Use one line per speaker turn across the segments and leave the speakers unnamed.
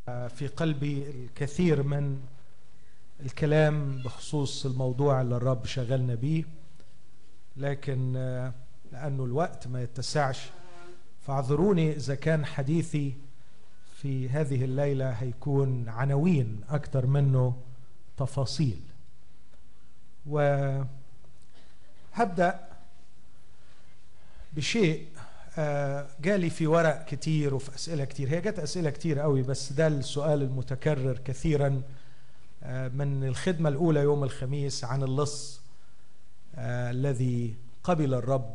في قلبي الكثير من الكلام بخصوص الموضوع اللي الرب شغلنا بيه لكن لأنه الوقت ما يتسعش فاعذروني إذا كان حديثي في هذه الليلة هيكون عناوين أكثر منه تفاصيل وهبدأ بشيء جالي في ورق كتير وفي أسئلة كتير هي جت أسئلة كتير قوي بس ده السؤال المتكرر كثيرا من الخدمة الأولى يوم الخميس عن اللص الذي قبل الرب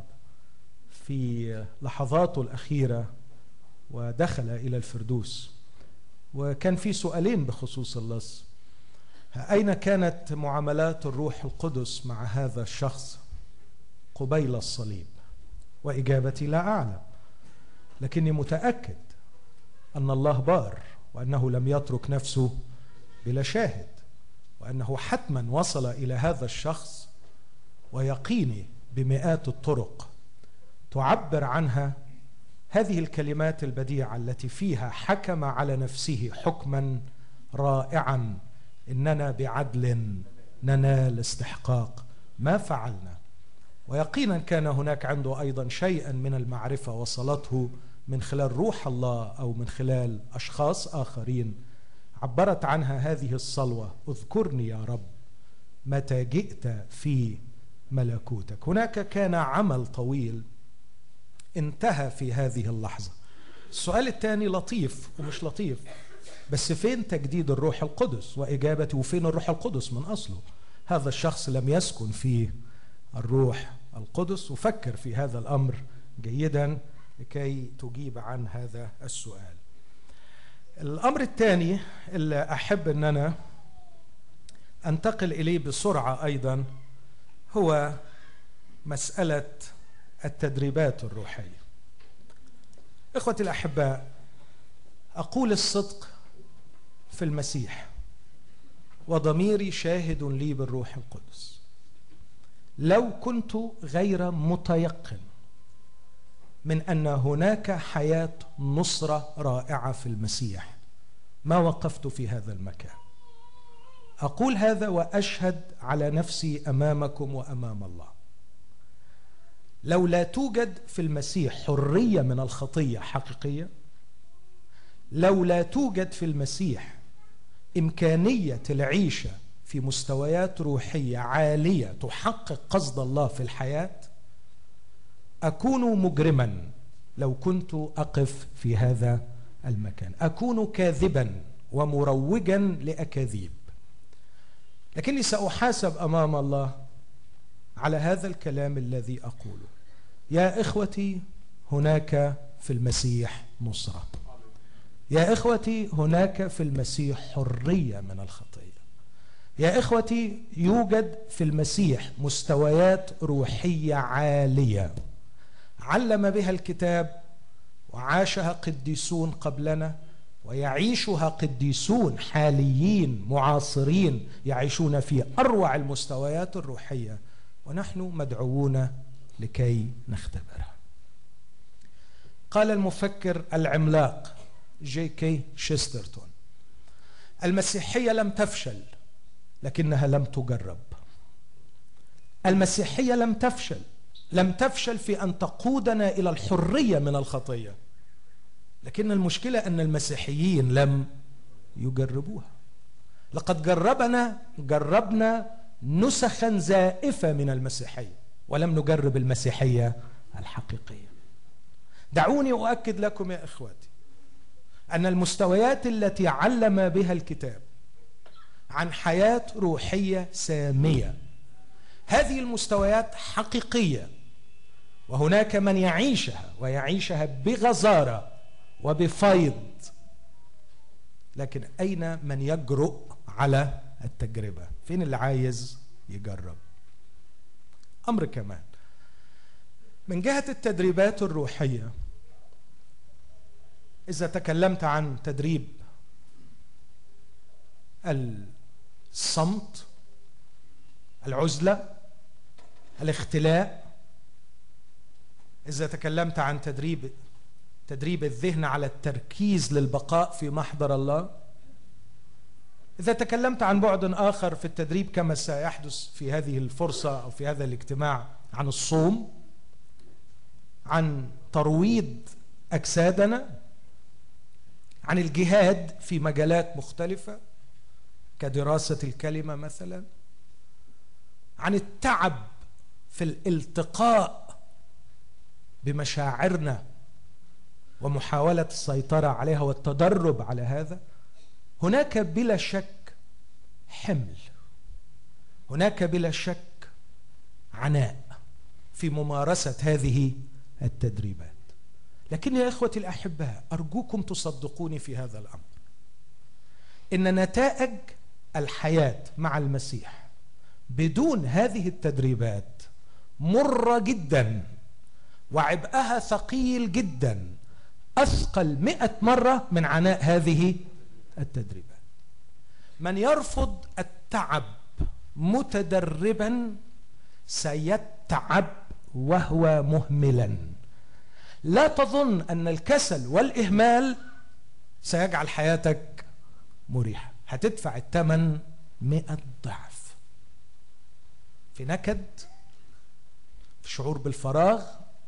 في لحظاته الأخيرة ودخل إلى الفردوس وكان في سؤالين بخصوص اللص أين كانت معاملات الروح القدس مع هذا الشخص قبيل الصليب واجابتي لا اعلم لكني متاكد ان الله بار وانه لم يترك نفسه بلا شاهد وانه حتما وصل الى هذا الشخص ويقيني بمئات الطرق تعبر عنها هذه الكلمات البديعه التي فيها حكم على نفسه حكما رائعا اننا بعدل ننال استحقاق ما فعلنا ويقينا كان هناك عنده ايضا شيئا من المعرفه وصلته من خلال روح الله او من خلال اشخاص اخرين عبرت عنها هذه الصلوه اذكرني يا رب متى جئت في ملكوتك هناك كان عمل طويل انتهى في هذه اللحظه السؤال الثاني لطيف ومش لطيف بس فين تجديد الروح القدس واجابتي وفين الروح القدس من اصله هذا الشخص لم يسكن فيه الروح القدس وفكر في هذا الامر جيدا لكي تجيب عن هذا السؤال الامر الثاني اللي احب ان انا انتقل اليه بسرعه ايضا هو مساله التدريبات الروحيه اخوتي الاحباء اقول الصدق في المسيح وضميري شاهد لي بالروح القدس لو كنت غير متيقن من ان هناك حياه نصره رائعه في المسيح ما وقفت في هذا المكان اقول هذا واشهد على نفسي امامكم وامام الله لو لا توجد في المسيح حريه من الخطيه حقيقيه لو لا توجد في المسيح امكانيه العيشه في مستويات روحيه عاليه تحقق قصد الله في الحياه اكون مجرما لو كنت اقف في هذا المكان اكون كاذبا ومروجا لاكاذيب لكني ساحاسب امام الله على هذا الكلام الذي اقوله يا اخوتي هناك في المسيح نصره يا اخوتي هناك في المسيح حريه من الخطيه يا اخوتي يوجد في المسيح مستويات روحيه عاليه علم بها الكتاب وعاشها قديسون قبلنا ويعيشها قديسون حاليين معاصرين يعيشون في اروع المستويات الروحيه ونحن مدعوون لكي نختبرها قال المفكر العملاق جي كي شيسترتون المسيحيه لم تفشل لكنها لم تجرب المسيحيه لم تفشل لم تفشل في ان تقودنا الى الحريه من الخطيه لكن المشكله ان المسيحيين لم يجربوها لقد جربنا جربنا نسخا زائفه من المسيحيه ولم نجرب المسيحيه الحقيقيه دعوني اؤكد لكم يا اخواتي ان المستويات التي علم بها الكتاب عن حياه روحيه ساميه هذه المستويات حقيقيه وهناك من يعيشها ويعيشها بغزاره وبفيض لكن اين من يجرؤ على التجربه فين اللي عايز يجرب امر كمان من جهه التدريبات الروحيه اذا تكلمت عن تدريب الصمت العزله الاختلاء اذا تكلمت عن تدريب تدريب الذهن على التركيز للبقاء في محضر الله إذا تكلمت عن بعد آخر في التدريب كما سيحدث في هذه الفرصة أو في هذا الاجتماع عن الصوم عن ترويض أجسادنا عن الجهاد في مجالات مختلفة كدراسة الكلمة مثلا عن التعب في الالتقاء بمشاعرنا ومحاولة السيطرة عليها والتدرب على هذا هناك بلا شك حمل هناك بلا شك عناء في ممارسة هذه التدريبات لكن يا إخوتي الأحباء أرجوكم تصدقوني في هذا الأمر إن نتائج الحياة مع المسيح بدون هذه التدريبات مرة جدا وعبئها ثقيل جدا أثقل مئة مرة من عناء هذه التدريبات من يرفض التعب متدربا سيتعب وهو مهملا لا تظن ان الكسل والاهمال سيجعل حياتك مريحه هتدفع الثمن مئة ضعف في نكد في شعور بالفراغ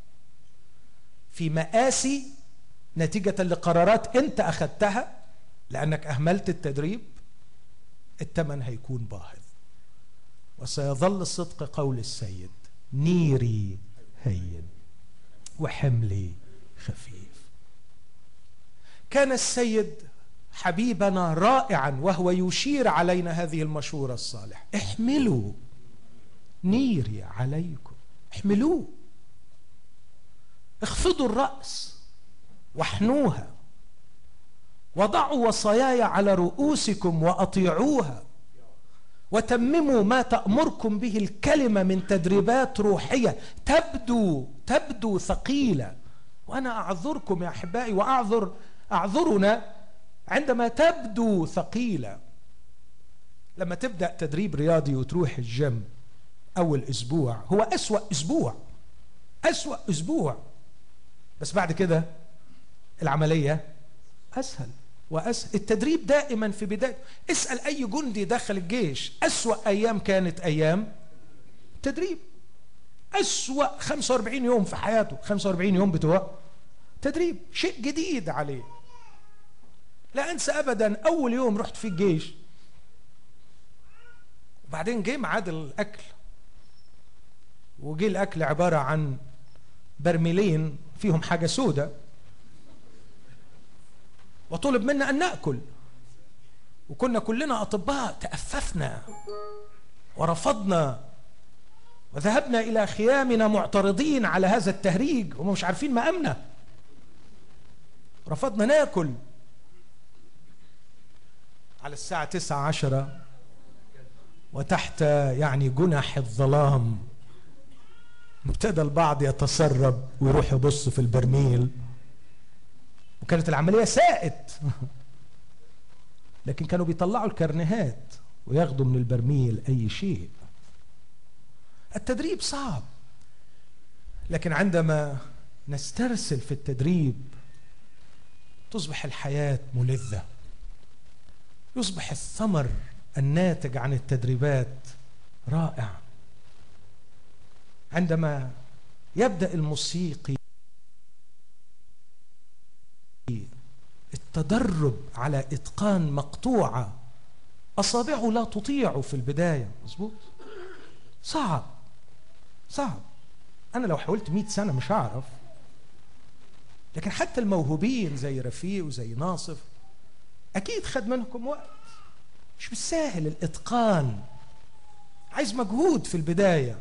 في مآسي نتيجة لقرارات انت اخذتها لانك اهملت التدريب الثمن هيكون باهظ وسيظل صدق قول السيد نيري هين وحملي خفيف كان السيد حبيبنا رائعا وهو يشير علينا هذه المشورة الصالحة احملوا نيري عليكم احملوه اخفضوا الرأس واحنوها وضعوا وصاياي على رؤوسكم وأطيعوها وتمموا ما تأمركم به الكلمة من تدريبات روحية تبدو تبدو ثقيلة وأنا أعذركم يا أحبائي وأعذر أعذرنا عندما تبدو ثقيلة لما تبدأ تدريب رياضي وتروح الجيم أول أسبوع هو أسوأ أسبوع أسوأ أسبوع بس بعد كده العملية أسهل وأسهل التدريب دائما في بداية اسأل أي جندي دخل الجيش أسوأ أيام كانت أيام تدريب أسوأ 45 يوم في حياته 45 يوم بتوع تدريب شيء جديد عليه لا أنسى أبدا أول يوم رحت في الجيش وبعدين جه ميعاد الأكل وجه الأكل عبارة عن برميلين فيهم حاجة سودة وطلب منا أن نأكل وكنا كلنا أطباء تأففنا ورفضنا وذهبنا إلى خيامنا معترضين على هذا التهريج ومش عارفين ما أمنا رفضنا ناكل على الساعة تسعة عشرة وتحت يعني جنح الظلام ابتدى البعض يتسرب ويروح يبص في البرميل وكانت العملية ساءت لكن كانوا بيطلعوا الكرنيهات وياخدوا من البرميل أي شيء التدريب صعب لكن عندما نسترسل في التدريب تصبح الحياة ملذة يصبح الثمر الناتج عن التدريبات رائع عندما يبدأ الموسيقي التدرب على إتقان مقطوعة أصابعه لا تطيع في البداية مظبوط صعب صعب أنا لو حاولت مئة سنة مش هعرف لكن حتى الموهوبين زي رفيق وزي ناصف أكيد خد منكم وقت مش بالساهل الإتقان عايز مجهود في البداية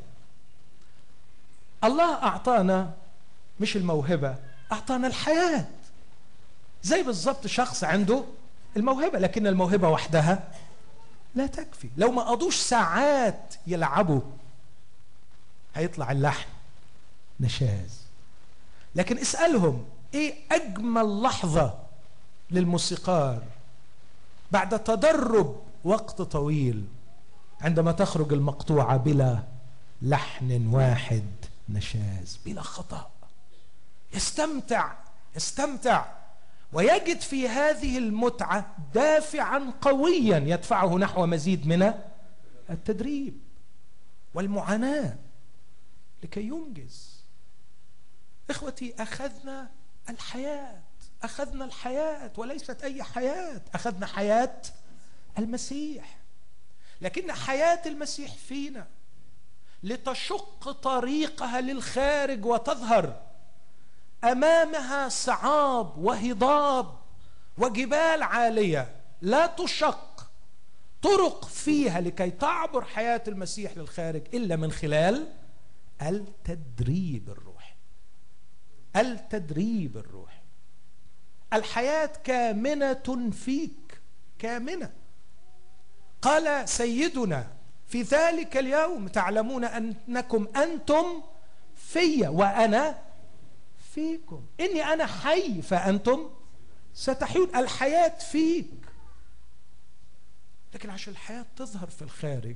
الله أعطانا مش الموهبة أعطانا الحياة زي بالظبط شخص عنده الموهبة لكن الموهبة وحدها لا تكفي لو ما قضوش ساعات يلعبوا هيطلع اللحن نشاز لكن اسألهم ايه اجمل لحظة للموسيقار بعد تدرب وقت طويل عندما تخرج المقطوعة بلا لحن واحد نشاز بلا خطأ يستمتع يستمتع ويجد في هذه المتعة دافعا قويا يدفعه نحو مزيد من التدريب والمعاناة لكي ينجز إخوتي أخذنا الحياة أخذنا الحياة وليست أي حياة أخذنا حياة المسيح لكن حياة المسيح فينا لتشق طريقها للخارج وتظهر امامها صعاب وهضاب وجبال عاليه لا تشق طرق فيها لكي تعبر حياه المسيح للخارج الا من خلال التدريب الروحي التدريب الروحي الحياه كامنه فيك كامنه قال سيدنا في ذلك اليوم تعلمون انكم انتم في وانا فيكم اني انا حي فانتم ستحيون الحياه فيك لكن عشان الحياه تظهر في الخارج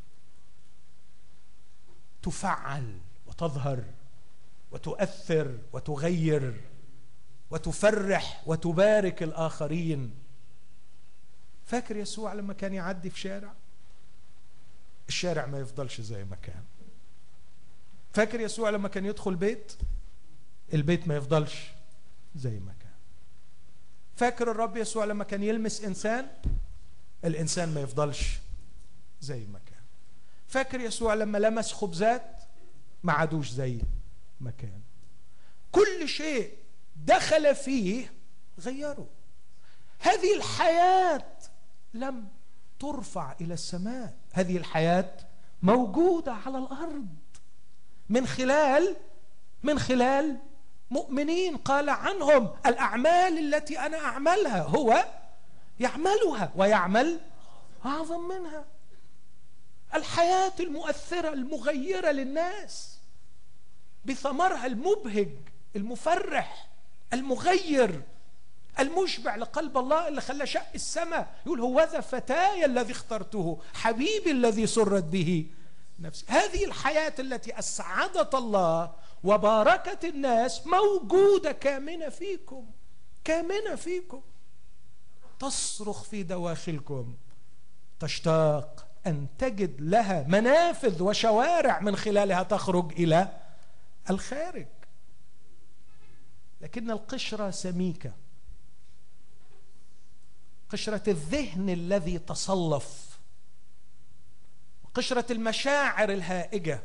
تفعل وتظهر وتؤثر وتغير وتفرح وتبارك الاخرين فاكر يسوع لما كان يعدي في شارع الشارع ما يفضلش زي ما كان فاكر يسوع لما كان يدخل بيت البيت ما يفضلش زي ما كان فاكر الرب يسوع لما كان يلمس انسان الانسان ما يفضلش زي ما كان فاكر يسوع لما لمس خبزات ما عادوش زي ما كان كل شيء دخل فيه غيره هذه الحياه لم ترفع الى السماء هذه الحياه موجوده على الارض من خلال من خلال مؤمنين قال عنهم الاعمال التي انا اعملها هو يعملها ويعمل اعظم منها الحياه المؤثره المغيره للناس بثمرها المبهج المفرح المغير المشبع لقلب الله اللي خلى شق السماء يقول هوذا فتاي الذي اخترته حبيبي الذي سرت به نفسي هذه الحياة التي أسعدت الله وباركت الناس موجودة كامنة فيكم كامنة فيكم تصرخ في دواخلكم تشتاق أن تجد لها منافذ وشوارع من خلالها تخرج إلى الخارج لكن القشرة سميكة قشرة الذهن الذي تصلف قشرة المشاعر الهائجة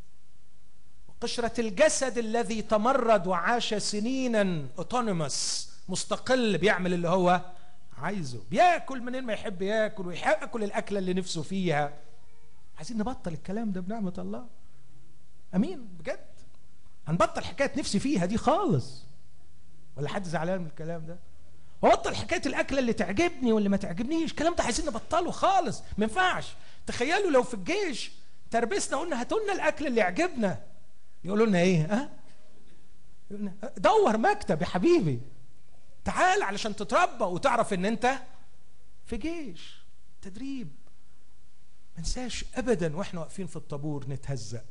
قشرة الجسد الذي تمرد وعاش سنينا اوتونيموس مستقل بيعمل اللي هو عايزه بياكل منين ما يحب ياكل وياكل الاكله اللي نفسه فيها عايزين نبطل الكلام ده بنعمه الله امين بجد هنبطل حكايه نفسي فيها دي خالص ولا حد زعلان من الكلام ده وبطل حكايه الاكله اللي تعجبني واللي ما تعجبنيش الكلام ده عايزين نبطله خالص ما ينفعش تخيلوا لو في الجيش تربسنا قلنا هاتوا لنا الاكل اللي يعجبنا يقولوا لنا ايه ها يقولنا دور مكتب يا حبيبي تعال علشان تتربى وتعرف ان انت في جيش تدريب ما ننساش ابدا واحنا واقفين في الطابور نتهزق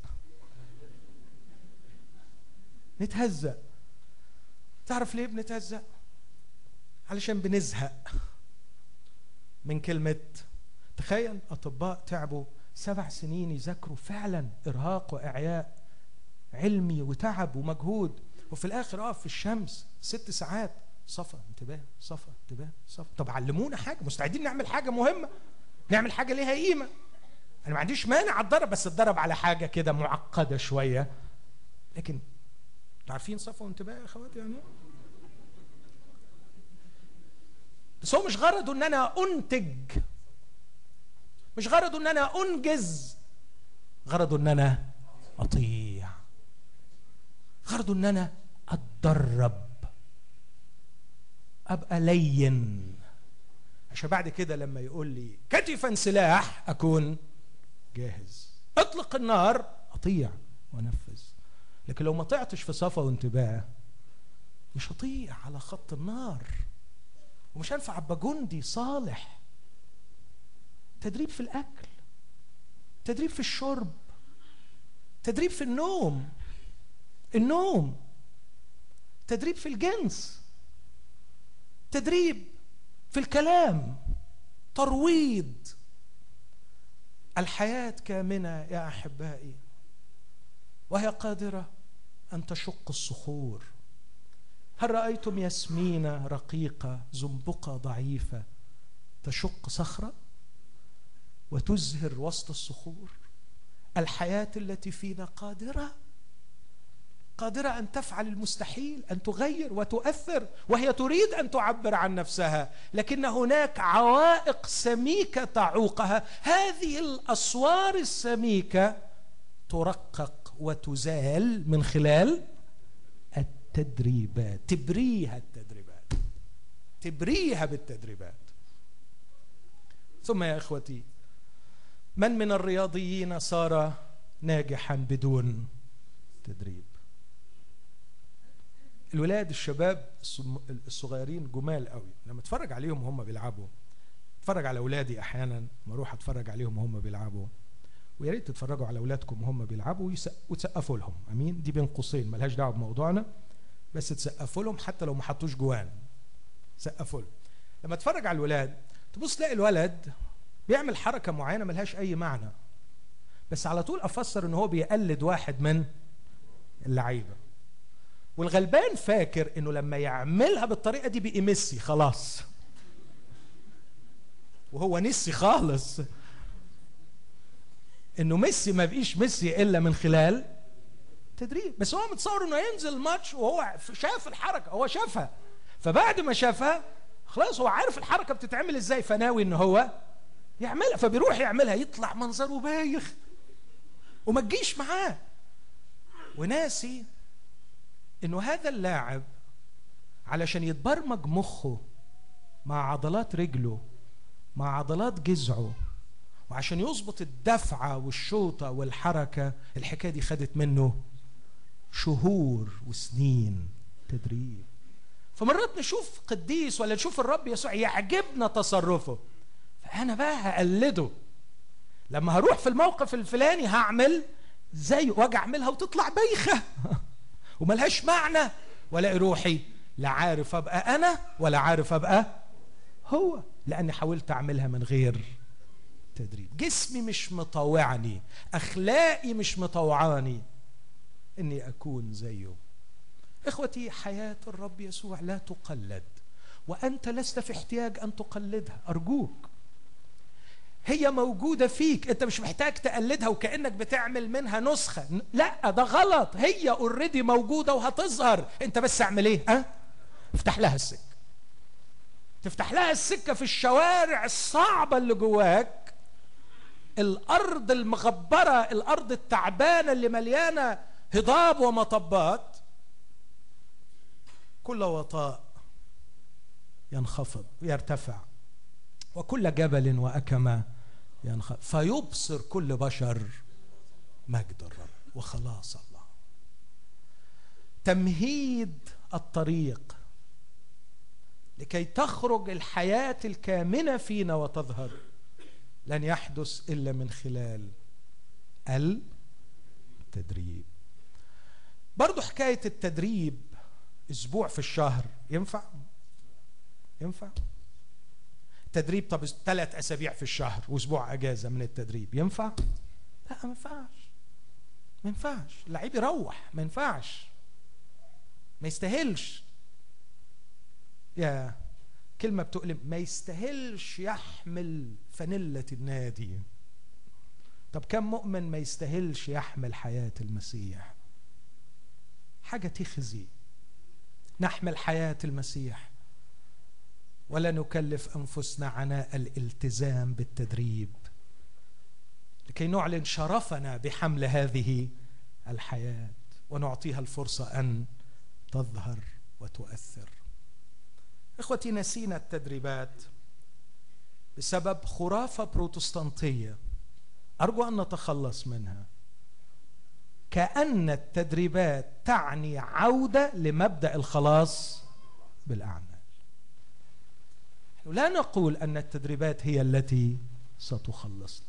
نتهزق تعرف ليه بنتهزق علشان بنزهق من كلمة تخيل أطباء تعبوا سبع سنين يذاكروا فعلا إرهاق وإعياء علمي وتعب ومجهود وفي الآخر أقف في الشمس ست ساعات صفا انتباه صفا انتباه صفا طب علمونا حاجة مستعدين نعمل حاجة مهمة نعمل حاجة ليها قيمة أنا ما عنديش مانع أتدرب بس أتدرب على حاجة كده معقدة شوية لكن عارفين صفا وانتباه يا اخواتي يعني بس هو مش غرضه ان انا انتج مش غرضه ان انا انجز غرضه ان انا اطيع غرضه ان انا اتدرب ابقى لين عشان بعد كده لما يقول لي كتفا سلاح اكون جاهز اطلق النار اطيع وانفذ لكن لو ما طعتش في صفا وانتباه مش هطيع على خط النار ومش هينفع ابقى جندي صالح تدريب في الاكل تدريب في الشرب تدريب في النوم النوم تدريب في الجنس تدريب في الكلام ترويض الحياه كامنه يا احبائي وهي قادره ان تشق الصخور هل رايتم ياسمينه رقيقه زنبقه ضعيفه تشق صخره وتزهر وسط الصخور الحياه التي فينا قادره قادرة أن تفعل المستحيل أن تغير وتؤثر وهي تريد أن تعبر عن نفسها لكن هناك عوائق سميكة تعوقها هذه الأسوار السميكة ترقق وتزال من خلال التدريبات تبريها التدريبات تبريها بالتدريبات ثم يا إخوتي من من الرياضيين صار ناجحا بدون تدريب الولاد الشباب الصغيرين جمال قوي لما اتفرج عليهم وهم بيلعبوا اتفرج على اولادي احيانا ما اروح اتفرج عليهم وهم بيلعبوا ويا ريت تتفرجوا على اولادكم وهم بيلعبوا وتسقفوا لهم امين دي بين قوسين ملهاش دعوه بموضوعنا بس تسقفوا لهم حتى لو ما حطوش جوان سقفوا لهم لما تتفرج على الولاد تبص تلاقي الولد بيعمل حركه معينه ملهاش اي معنى بس على طول افسر ان هو بيقلد واحد من اللعيبه والغلبان فاكر انه لما يعملها بالطريقه دي بقي ميسي خلاص وهو نسي خالص انه ميسي ما بقيش ميسي الا من خلال تدريب بس هو متصور انه ينزل الماتش وهو شاف الحركه هو شافها فبعد ما شافها خلاص هو عارف الحركه بتتعمل ازاي فناوي ان هو يعملها فبيروح يعملها يطلع منظره بايخ وما تجيش معاه وناسي انه هذا اللاعب علشان يتبرمج مخه مع عضلات رجله مع عضلات جذعه وعشان يظبط الدفعة والشوطة والحركة الحكاية دي خدت منه شهور وسنين تدريب فمرات نشوف قديس ولا نشوف الرب يسوع يعجبنا تصرفه فأنا بقى هقلده لما هروح في الموقف الفلاني هعمل زيه واجي اعملها وتطلع بايخه وملهاش معنى ولا روحي لا عارف ابقى انا ولا عارف ابقى هو لاني حاولت اعملها من غير تدريب جسمي مش مطوعني اخلاقي مش مطوعاني اني اكون زيه اخوتي حياه الرب يسوع لا تقلد وانت لست في احتياج ان تقلدها ارجوك هي موجوده فيك انت مش محتاج تقلدها وكانك بتعمل منها نسخه لا ده غلط هي اوريدي موجوده وهتظهر انت بس اعمل ايه ها افتح لها السكه تفتح لها السكه في الشوارع الصعبه اللي جواك الارض المغبره الارض التعبانه اللي مليانه هضاب ومطبات كل وطاء ينخفض ويرتفع وكل جبل وأكمة ينخفض فيبصر كل بشر مجد الرب وخلاص الله تمهيد الطريق لكي تخرج الحياة الكامنة فينا وتظهر لن يحدث إلا من خلال التدريب برضو حكاية التدريب أسبوع في الشهر ينفع؟ ينفع؟ تدريب طب ثلاث اسابيع في الشهر واسبوع اجازه من التدريب ينفع؟ لا ما ينفعش ما ينفعش اللعيب يروح ما ينفعش ما يستاهلش يا كلمة بتؤلم ما يستاهلش يحمل فانيلة النادي طب كم مؤمن ما يستاهلش يحمل حياة المسيح حاجة تخزي نحمل حياة المسيح ولا نكلف انفسنا عناء الالتزام بالتدريب لكي نعلن شرفنا بحمل هذه الحياه ونعطيها الفرصه ان تظهر وتؤثر اخوتي نسينا التدريبات بسبب خرافه بروتستانتيه ارجو ان نتخلص منها كان التدريبات تعني عوده لمبدا الخلاص بالاعمال لا نقول ان التدريبات هي التي ستخلصنا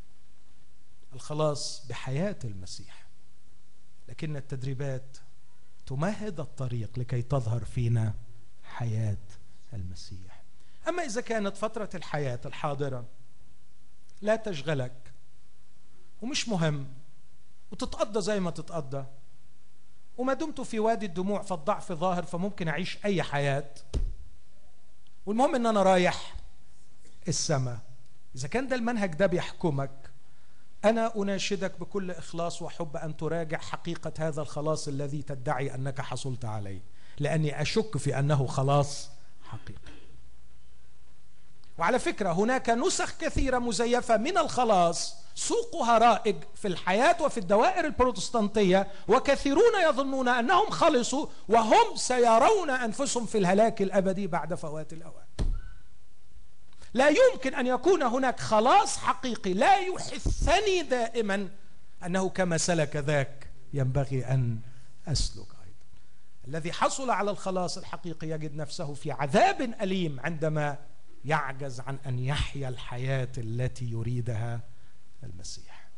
الخلاص بحياه المسيح لكن التدريبات تمهد الطريق لكي تظهر فينا حياه المسيح اما اذا كانت فتره الحياه الحاضره لا تشغلك ومش مهم وتتقضى زي ما تتقضى وما دمت في وادي الدموع فالضعف ظاهر فممكن اعيش اي حياه والمهم ان انا رايح السماء اذا كان ده المنهج ده بيحكمك انا اناشدك بكل اخلاص وحب ان تراجع حقيقه هذا الخلاص الذي تدعي انك حصلت عليه لاني اشك في انه خلاص حقيقي وعلى فكره هناك نسخ كثيره مزيفه من الخلاص سوقها رائج في الحياه وفي الدوائر البروتستانتيه وكثيرون يظنون انهم خلصوا وهم سيرون انفسهم في الهلاك الابدي بعد فوات الاوان لا يمكن ان يكون هناك خلاص حقيقي لا يحثني دائما انه كما سلك ذاك ينبغي ان اسلك ايضا الذي حصل على الخلاص الحقيقي يجد نفسه في عذاب اليم عندما يعجز عن ان يحيا الحياه التي يريدها المسيح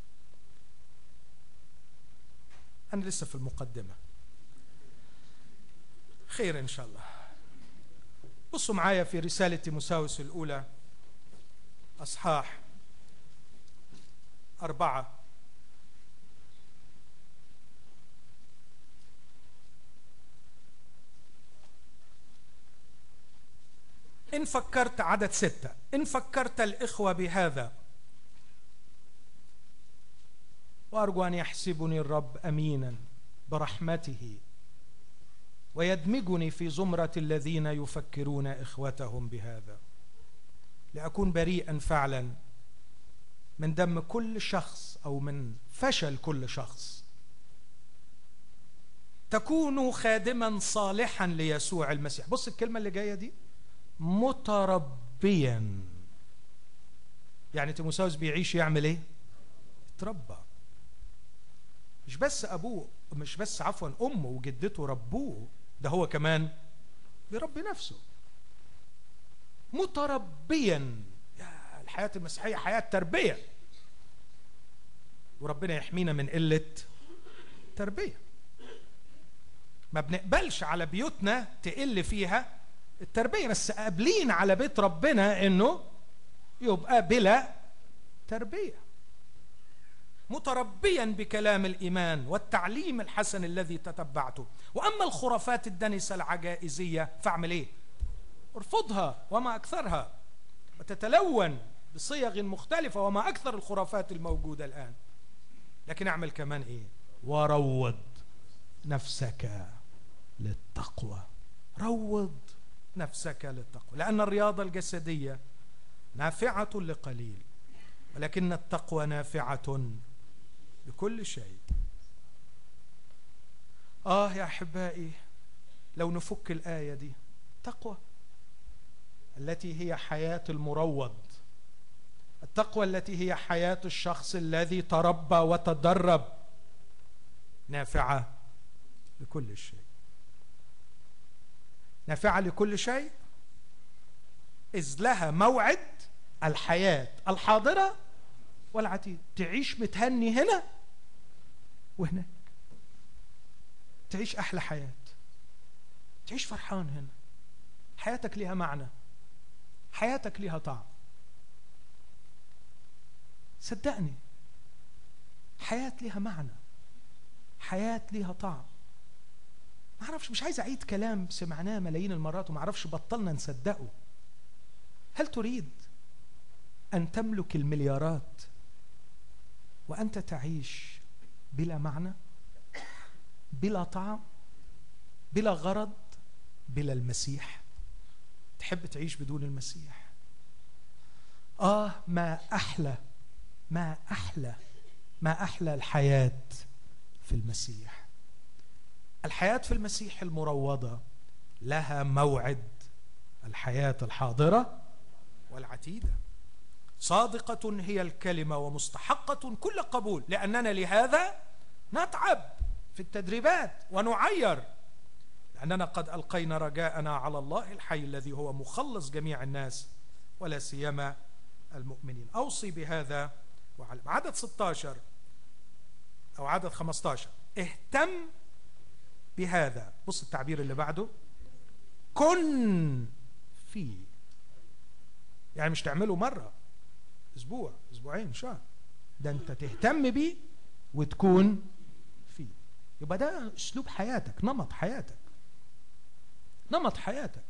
انا لسه في المقدمه خير ان شاء الله بصوا معايا في رساله مساوس الاولى اصحاح اربعه إن فكرت عدد ستة إن فكرت الإخوة بهذا وأرجو أن يحسبني الرب أمينا برحمته ويدمجني في زمرة الذين يفكرون إخوتهم بهذا لأكون بريئا فعلا من دم كل شخص أو من فشل كل شخص تكون خادما صالحا ليسوع المسيح بص الكلمة اللي جاية دي متربيا يعني تيموساوس بيعيش يعمل ايه يتربى مش بس ابوه مش بس عفوا امه وجدته ربوه ده هو كمان بيربي نفسه متربيا يا الحياه المسيحيه حياه تربيه وربنا يحمينا من قله تربيه ما بنقبلش على بيوتنا تقل فيها التربية بس قابلين على بيت ربنا انه يبقى بلا تربية متربيا بكلام الإيمان والتعليم الحسن الذي تتبعته وأما الخرافات الدنسة العجائزية فاعمل إيه ارفضها وما أكثرها وتتلون بصيغ مختلفة وما أكثر الخرافات الموجودة الآن لكن اعمل كمان إيه وروض نفسك للتقوى روض نفسك للتقوى لأن الرياضة الجسدية نافعة لقليل ولكن التقوى نافعة لكل شيء آه يا أحبائي لو نفك الآية دي تقوى التي هي حياة المروض التقوى التي هي حياة الشخص الذي تربى وتدرب نافعة لكل شيء نافعة لكل شيء إذ لها موعد الحياة الحاضرة والعتيد تعيش متهني هنا وهناك تعيش أحلى حياة تعيش فرحان هنا حياتك لها معنى حياتك لها طعم صدقني حياة لها معنى حياة لها طعم ما اعرفش مش عايز اعيد كلام سمعناه ملايين المرات وما اعرفش بطلنا نصدقه هل تريد ان تملك المليارات وانت تعيش بلا معنى بلا طعم بلا غرض بلا المسيح تحب تعيش بدون المسيح اه ما احلى ما احلى ما احلى الحياه في المسيح الحياة في المسيح المروضة لها موعد الحياة الحاضرة والعتيدة صادقة هي الكلمة ومستحقة كل قبول لأننا لهذا نتعب في التدريبات ونعير لأننا قد ألقينا رجاءنا على الله الحي الذي هو مخلص جميع الناس ولا سيما المؤمنين أوصي بهذا وعلم عدد 16 أو عدد 15 اهتم بهذا بص التعبير اللي بعده كن فيه يعني مش تعمله مرة اسبوع اسبوعين شهر ده انت تهتم بيه وتكون فيه يبقى ده اسلوب حياتك نمط حياتك نمط حياتك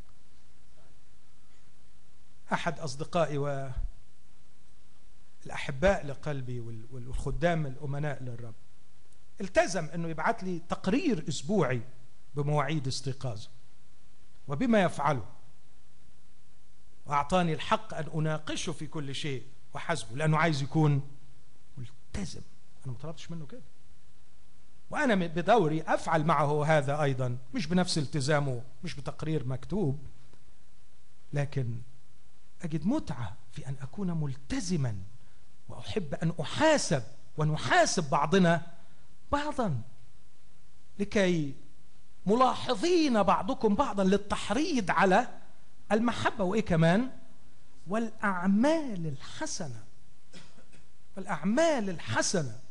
احد اصدقائي و الاحباء لقلبي والخدام الامناء للرب التزم انه يبعث لي تقرير اسبوعي بمواعيد استيقاظه وبما يفعله واعطاني الحق ان اناقشه في كل شيء وحسبه لانه عايز يكون ملتزم انا ما طلبتش منه كده وانا بدوري افعل معه هذا ايضا مش بنفس التزامه مش بتقرير مكتوب لكن اجد متعه في ان اكون ملتزما واحب ان احاسب ونحاسب بعضنا بعضا لكي ملاحظين بعضكم بعضا للتحريض على المحبه وايه كمان والاعمال الحسنه والاعمال الحسنه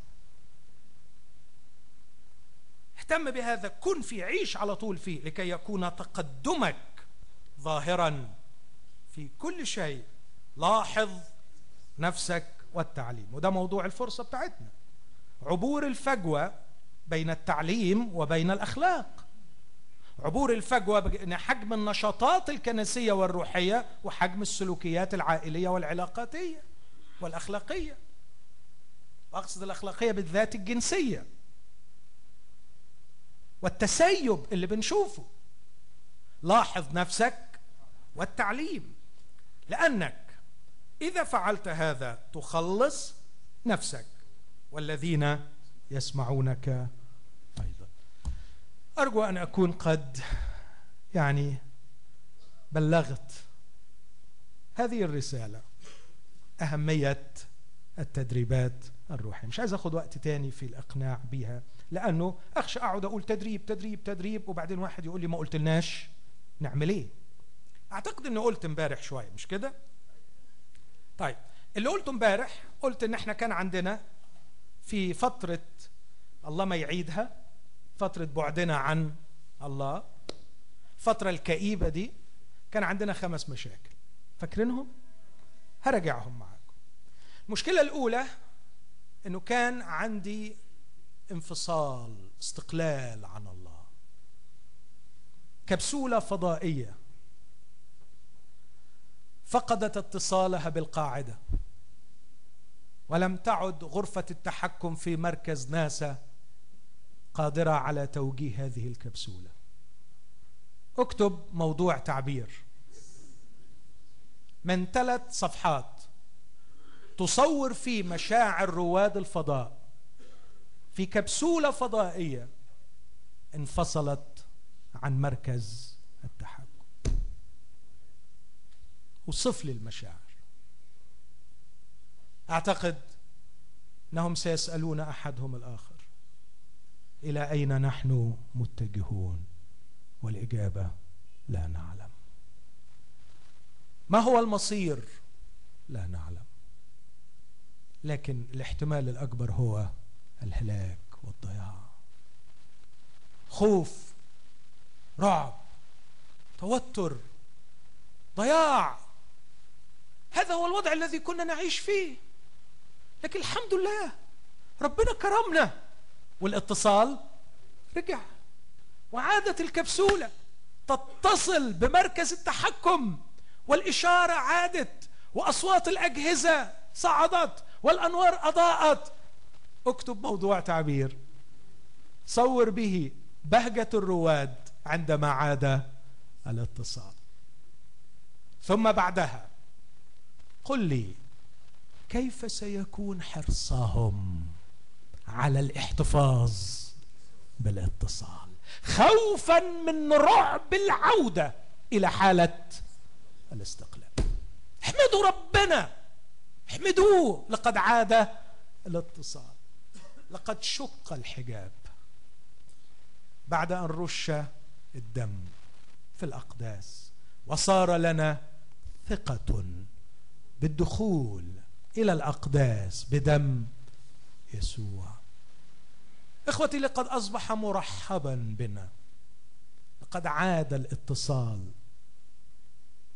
اهتم بهذا كن في عيش على طول فيه لكي يكون تقدمك ظاهرا في كل شيء لاحظ نفسك والتعليم وده موضوع الفرصه بتاعتنا عبور الفجوه بين التعليم وبين الاخلاق عبور الفجوه بين حجم النشاطات الكنسيه والروحيه وحجم السلوكيات العائليه والعلاقاتيه والاخلاقيه واقصد الاخلاقيه بالذات الجنسيه والتسيب اللي بنشوفه لاحظ نفسك والتعليم لانك اذا فعلت هذا تخلص نفسك والذين يسمعونك ايضا ارجو ان اكون قد يعني بلغت هذه الرساله اهميه التدريبات الروحيه مش عايز اخد وقت تاني في الاقناع بها لانه اخشى اقعد اقول تدريب تدريب تدريب وبعدين واحد يقول لي ما قلتلناش نعمل ايه اعتقد اني قلت امبارح شويه مش كده طيب اللي قلته امبارح قلت ان احنا كان عندنا في فتره الله ما يعيدها فتره بعدنا عن الله الفتره الكئيبه دي كان عندنا خمس مشاكل فاكرينهم هرجعهم معاكم المشكله الاولى انه كان عندي انفصال استقلال عن الله كبسوله فضائيه فقدت اتصالها بالقاعده ولم تعد غرفه التحكم في مركز ناسا قادره على توجيه هذه الكبسوله اكتب موضوع تعبير من ثلاث صفحات تصور فيه مشاعر رواد الفضاء في كبسوله فضائيه انفصلت عن مركز التحكم وصف لي المشاعر اعتقد انهم سيسالون احدهم الاخر الى اين نحن متجهون والاجابه لا نعلم ما هو المصير لا نعلم لكن الاحتمال الاكبر هو الهلاك والضياع خوف رعب توتر ضياع هذا هو الوضع الذي كنا نعيش فيه لكن الحمد لله ربنا كرمنا والاتصال رجع وعادت الكبسولة تتصل بمركز التحكم والإشارة عادت وأصوات الأجهزة صعدت والأنوار أضاءت اكتب موضوع تعبير صور به بهجة الرواد عندما عاد الاتصال ثم بعدها قل لي كيف سيكون حرصهم على الاحتفاظ بالاتصال خوفا من رعب العوده الى حاله الاستقلال احمدوا ربنا احمدوه لقد عاد الاتصال لقد شق الحجاب بعد ان رش الدم في الاقداس وصار لنا ثقه بالدخول الى الاقداس بدم يسوع اخوتي لقد اصبح مرحبا بنا لقد عاد الاتصال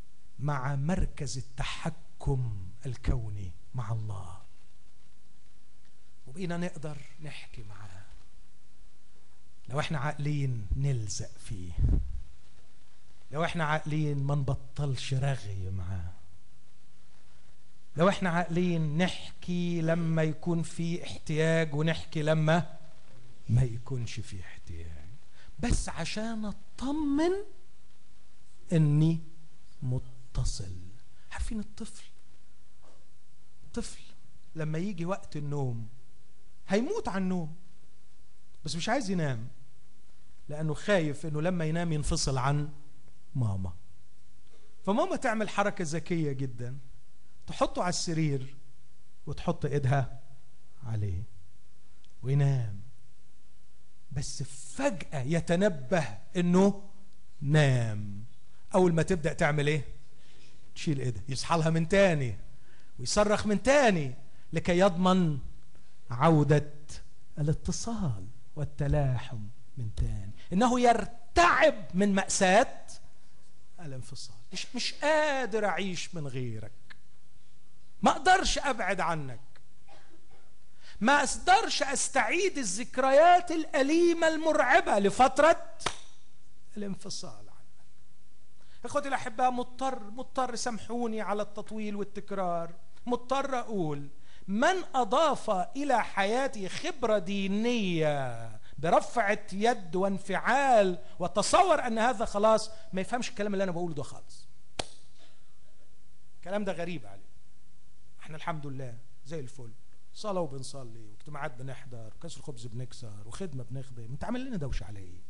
مع مركز التحكم الكوني مع الله وبقينا نقدر نحكي معاه لو احنا عاقلين نلزق فيه لو احنا عاقلين ما نبطلش رغي معاه لو احنا عاقلين نحكي لما يكون في احتياج ونحكي لما ما يكونش في احتياج بس عشان اطمن اني متصل عارفين الطفل الطفل لما يجي وقت النوم هيموت عن النوم بس مش عايز ينام لانه خايف انه لما ينام ينفصل عن ماما فماما تعمل حركه ذكيه جدا تحطه على السرير وتحط ايدها عليه وينام بس فجأة يتنبه انه نام اول ما تبدأ تعمل ايه تشيل ايدها يصحى لها من تاني ويصرخ من تاني لكي يضمن عودة الاتصال والتلاحم من تاني انه يرتعب من مأساة الانفصال مش مش قادر اعيش من غيرك ما اقدرش ابعد عنك ما اقدرش استعيد الذكريات الاليمه المرعبه لفتره الانفصال عنك اخوتي الاحباء مضطر مضطر سامحوني على التطويل والتكرار مضطر اقول من اضاف الى حياتي خبره دينيه برفعه يد وانفعال وتصور ان هذا خلاص ما يفهمش الكلام اللي انا بقوله ده خالص الكلام ده غريب عليه احنا الحمد لله زي الفل صلاة وبنصلي واجتماعات بنحضر وكسر خبز بنكسر وخدمة بنخدم انت عامل لنا دوشة على ايه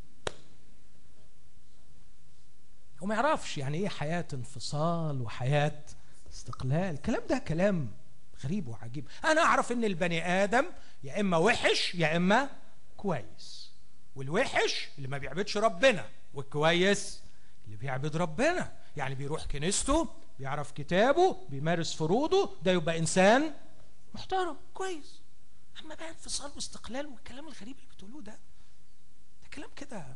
وما يعرفش يعني ايه حياة انفصال وحياة استقلال الكلام ده كلام غريب وعجيب انا اعرف ان البني ادم يا اما وحش يا اما كويس والوحش اللي ما بيعبدش ربنا والكويس اللي بيعبد ربنا يعني بيروح كنيسته بيعرف كتابه بيمارس فروضه ده يبقى انسان محترم كويس اما بقى انفصال واستقلال والكلام الغريب اللي بتقولوه ده ده كلام كده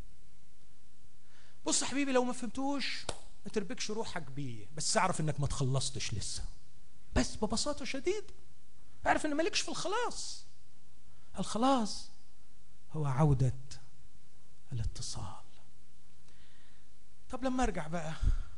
بص يا حبيبي لو ما فهمتوش ما تربكش روحك بيه بس اعرف انك ما تخلصتش لسه بس ببساطه شديده اعرف ان مالكش في الخلاص الخلاص هو عوده الاتصال طب لما ارجع بقى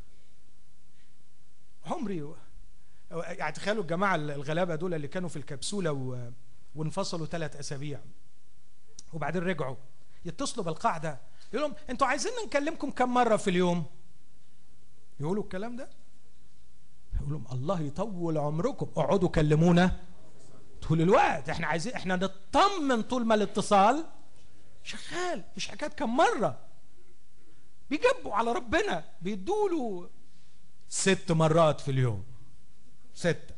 عمري يعني تخيلوا الجماعه الغلابه دول اللي كانوا في الكبسوله و... وانفصلوا ثلاث اسابيع وبعدين رجعوا يتصلوا بالقاعده يقول لهم انتوا عايزين نكلمكم كم مره في اليوم يقولوا الكلام ده يقول لهم الله يطول عمركم اقعدوا كلمونا طول الوقت احنا عايزين احنا نطمن طول ما الاتصال شغال مش حكايه كم مره بيجبوا على ربنا بيدوا له ست مرات في اليوم ستة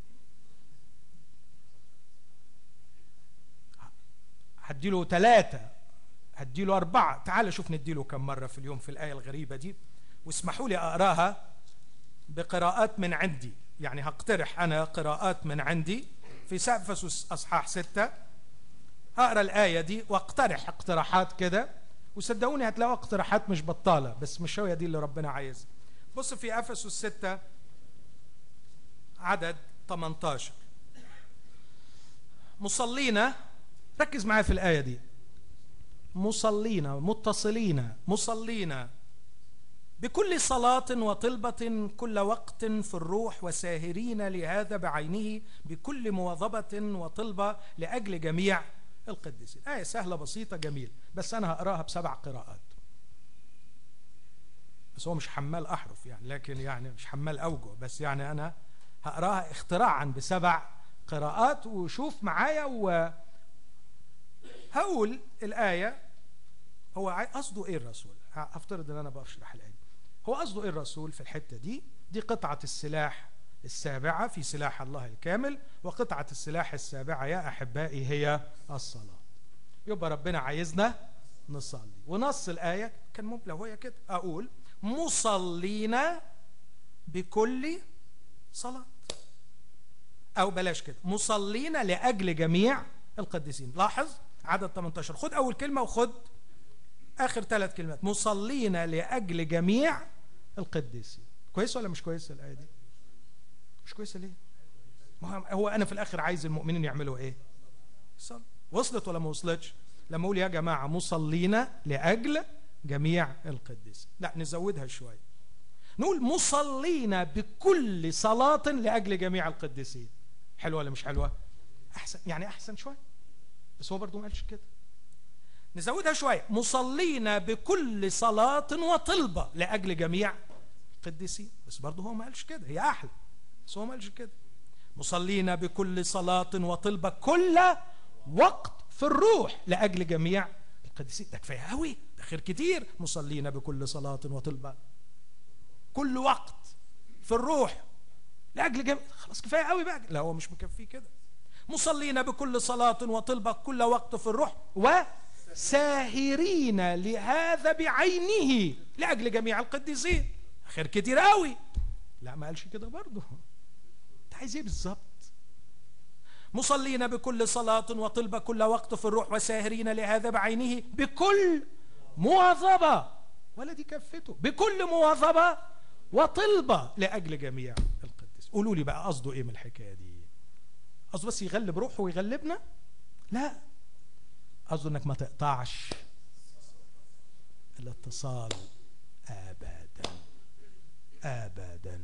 هديله ثلاثة هديله أربعة تعال شوف نديله كم مرة في اليوم في الآية الغريبة دي واسمحوا لي أقراها بقراءات من عندي يعني هقترح أنا قراءات من عندي في سافسوس أصحاح ستة هقرا الآية دي واقترح اقتراحات كده وصدقوني هتلاقوا اقتراحات مش بطالة بس مش هي دي اللي ربنا عايزها بص في افسس 6 عدد 18 مصلين ركز معايا في الايه دي مصلين متصلين مصلين بكل صلاة وطلبة كل وقت في الروح وساهرين لهذا بعينه بكل مواظبة وطلبة لأجل جميع القديسين آية سهلة بسيطة جميل بس أنا هقراها بسبع قراءات بس هو مش حمال احرف يعني لكن يعني مش حمال اوجه بس يعني انا هقراها اختراعا بسبع قراءات وشوف معايا و هقول الايه هو قصده ايه الرسول هفترض ان انا بشرح الايه هو قصده ايه الرسول في الحته دي دي قطعه السلاح السابعه في سلاح الله الكامل وقطعه السلاح السابعه يا احبائي هي الصلاه يبقى ربنا عايزنا نصلي ونص الايه كان ممكن لو هي كده اقول مصلين بكل صلاة أو بلاش كده مصلين لأجل جميع القديسين لاحظ عدد 18 خد أول كلمة وخد آخر ثلاث كلمات مصلين لأجل جميع القديسين كويسه ولا مش كويسه الايه دي مش كويسه ليه ما هو انا في الاخر عايز المؤمنين يعملوا ايه صل وصلت ولا ما وصلتش لما اقول يا جماعه مصلين لاجل جميع القديسين لا نزودها شويه نقول مصلين بكل صلاه لاجل جميع القديسين حلوه ولا مش حلوه احسن يعني احسن شويه بس هو برضه ما قالش كده نزودها شويه مصلين بكل صلاه وطلبه لاجل جميع القديسين بس برضه هو ما قالش كده هي احلى بس هو ما قالش كده مصلين بكل صلاة وطلبة كل وقت في الروح لأجل جميع القديسين ده كفاية قوي ده خير كتير مصلين بكل صلاة وطلبة كل وقت في الروح لأجل جميع خلاص كفاية قوي بقى لا هو مش مكفيه كده مصلين بكل صلاة وطلبة كل وقت في الروح وساهرين لهذا بعينه لأجل جميع القديسين خير كتير قوي لا ما قالش كده برضه انت عايز ايه بالظبط مصلين بكل صلاة وطلبة كل وقت في الروح وساهرين لهذا بعينه بكل مواظبة ولا دي كفته بكل مواظبة وطلبة لأجل جميع القدس قولوا لي بقى قصده ايه من الحكاية دي قصده بس يغلب روحه ويغلبنا لا قصده انك ما تقطعش الاتصال ابدا ابدا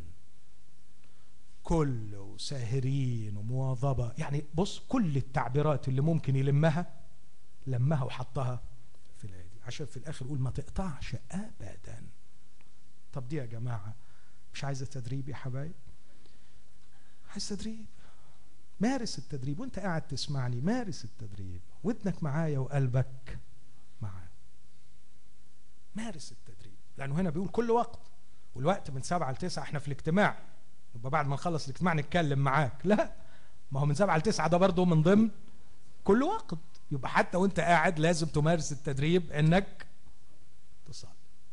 كل ساهرين ومواظبة يعني بص كل التعبيرات اللي ممكن يلمها لمها وحطها في الآية دي عشان في الآخر يقول ما تقطعش أبدا طب دي يا جماعة مش عايزة تدريب يا حبايب عايز تدريب مارس التدريب وانت قاعد تسمعني مارس التدريب ودنك معايا وقلبك معايا مارس التدريب لأنه هنا بيقول كل وقت والوقت من سبعة لتسعة احنا في الاجتماع يبقى بعد ما نخلص الاجتماع نتكلم معاك لا ما هو من سبعة لتسعة ده برضه من ضمن كل وقت يبقى حتى وانت قاعد لازم تمارس التدريب انك تصلي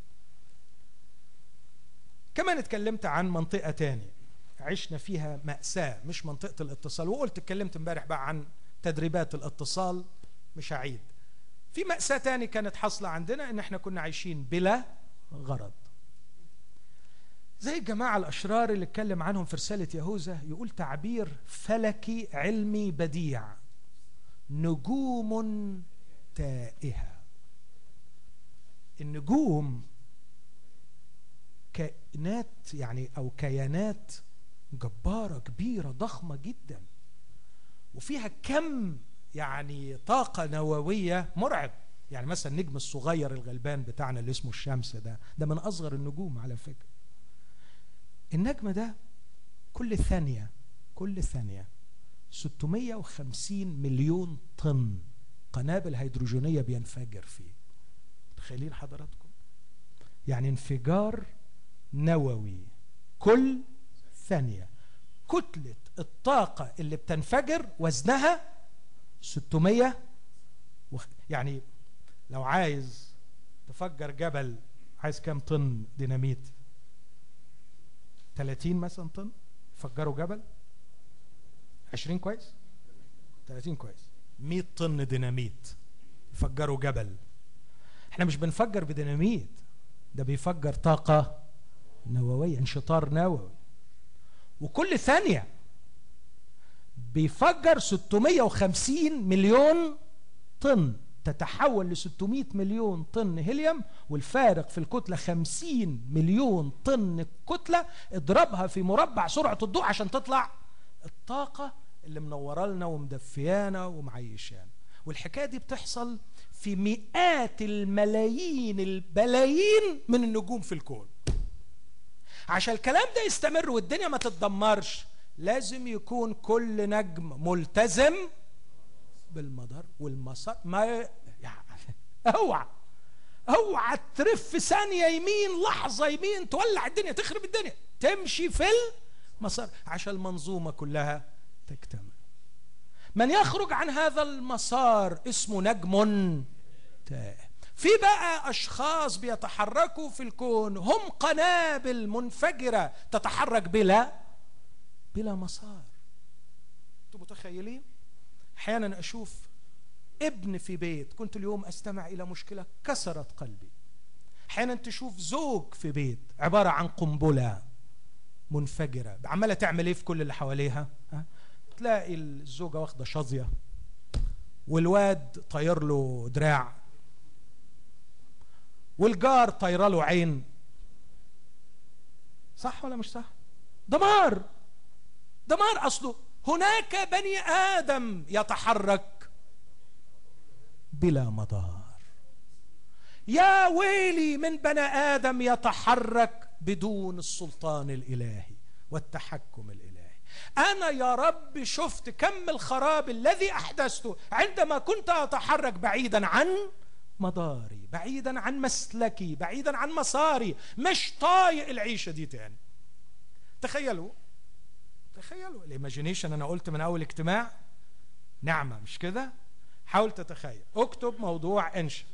كمان اتكلمت عن منطقة تانية عشنا فيها مأساة مش منطقة الاتصال وقلت اتكلمت امبارح بقى عن تدريبات الاتصال مش هعيد في مأساة تاني كانت حاصلة عندنا ان احنا كنا عايشين بلا غرض زي الجماعة الأشرار اللي اتكلم عنهم في رسالة يهوذا يقول تعبير فلكي علمي بديع نجوم تائهة النجوم كائنات يعني أو كيانات جبارة كبيرة ضخمة جدا وفيها كم يعني طاقة نووية مرعب يعني مثلا النجم الصغير الغلبان بتاعنا اللي اسمه الشمس ده ده من أصغر النجوم على فكرة النجم ده كل ثانية كل ثانية 650 مليون طن قنابل هيدروجينية بينفجر فيه تخيلين حضراتكم يعني انفجار نووي كل ثانية كتلة الطاقة اللي بتنفجر وزنها 600 وخ... يعني لو عايز تفجر جبل عايز كام طن ديناميت 30 مثلا طن فجروا جبل 20 كويس 30 كويس 100 طن ديناميت فجروا جبل احنا مش بنفجر بديناميت ده بيفجر طاقة نووية انشطار نووي وكل ثانية بيفجر 650 مليون طن تتحول ل 600 مليون طن هيليوم والفارق في الكتلة 50 مليون طن كتلة اضربها في مربع سرعة الضوء عشان تطلع الطاقة اللي منورة لنا ومدفيانا ومعيشانا والحكاية دي بتحصل في مئات الملايين البلايين من النجوم في الكون عشان الكلام ده يستمر والدنيا ما تتدمرش لازم يكون كل نجم ملتزم بالمدار والمسار ما يعني اوعى اوعى ترف ثانية يمين لحظة يمين تولع الدنيا تخرب الدنيا تمشي في المسار عشان المنظومة كلها تكتمل من يخرج عن هذا المسار اسمه نجم تائه في بقى اشخاص بيتحركوا في الكون هم قنابل منفجره تتحرك بلا بلا مسار انتوا متخيلين احيانا اشوف ابن في بيت كنت اليوم استمع الى مشكله كسرت قلبي احيانا تشوف زوج في بيت عباره عن قنبله منفجره عماله تعمل ايه في كل اللي حواليها ها؟ تلاقي الزوجه واخده شظيه والواد طاير له دراع والجار طايره له عين صح ولا مش صح دمار دمار اصله هناك بني ادم يتحرك بلا مدار يا ويلي من بني ادم يتحرك بدون السلطان الالهي والتحكم الالهي انا يا رب شفت كم الخراب الذي احدثته عندما كنت اتحرك بعيدا عن مداري بعيدا عن مسلكي بعيدا عن مساري مش طايق العيشه دي تاني تخيلوا تخيلوا الايماجينيشن انا قلت من اول اجتماع نعمه مش كده حاول تتخيل اكتب موضوع انشا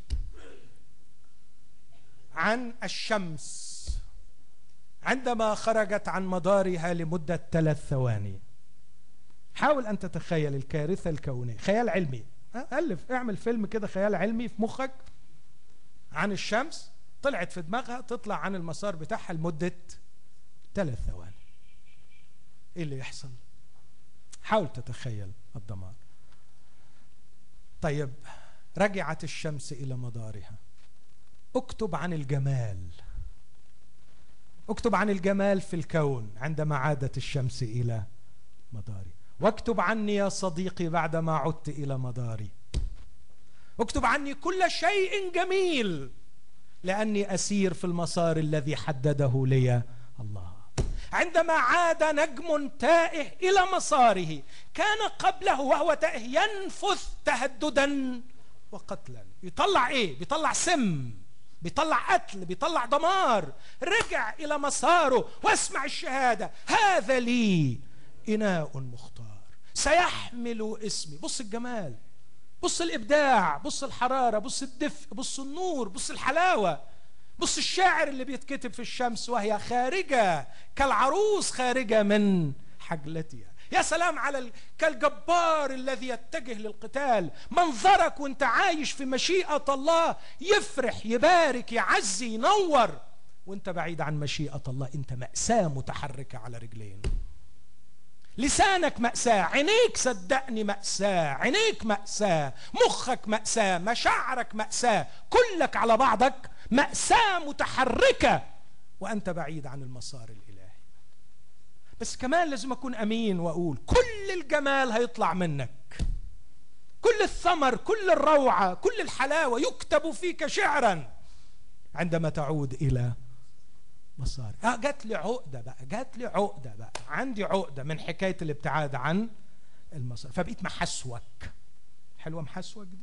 عن الشمس عندما خرجت عن مدارها لمدة ثلاث ثواني حاول أن تتخيل الكارثة الكونية خيال علمي ألف اعمل فيلم كده خيال علمي في مخك عن الشمس طلعت في دماغها تطلع عن المسار بتاعها لمدة ثلاث ثواني ايه اللي يحصل حاول تتخيل الدمار طيب رجعت الشمس الى مدارها اكتب عن الجمال اكتب عن الجمال في الكون عندما عادت الشمس الى مداري واكتب عني يا صديقي بعدما عدت الى مداري اكتب عني كل شيء جميل لاني اسير في المسار الذي حدده لي الله عندما عاد نجم تائه الى مساره كان قبله وهو تائه ينفث تهددا وقتلا يطلع ايه بيطلع سم بيطلع قتل بيطلع دمار رجع الى مساره واسمع الشهاده هذا لي اناء مختار سيحمل اسمي بص الجمال بص الابداع بص الحراره بص الدفء بص النور بص الحلاوه بص الشاعر اللي بيتكتب في الشمس وهي خارجه كالعروس خارجه من حجلتها يا سلام على كالجبار الذي يتجه للقتال منظرك وانت عايش في مشيئة الله يفرح يبارك يعزي ينور وانت بعيد عن مشيئة الله انت مأساة متحركة على رجلين لسانك مأساة عينيك صدقني مأساة عينيك مأساة مخك مأساة مشاعرك مأساة كلك على بعضك مأساة متحركة وأنت بعيد عن المسار الإلهي بس كمان لازم أكون أمين وأقول كل الجمال هيطلع منك كل الثمر كل الروعة كل الحلاوة يكتب فيك شعرا عندما تعود إلى مسار آه جات لي عقدة بقى جات لي عقدة بقى عندي عقدة من حكاية الابتعاد عن المسار فبقيت محسوك حلوة محسوك دي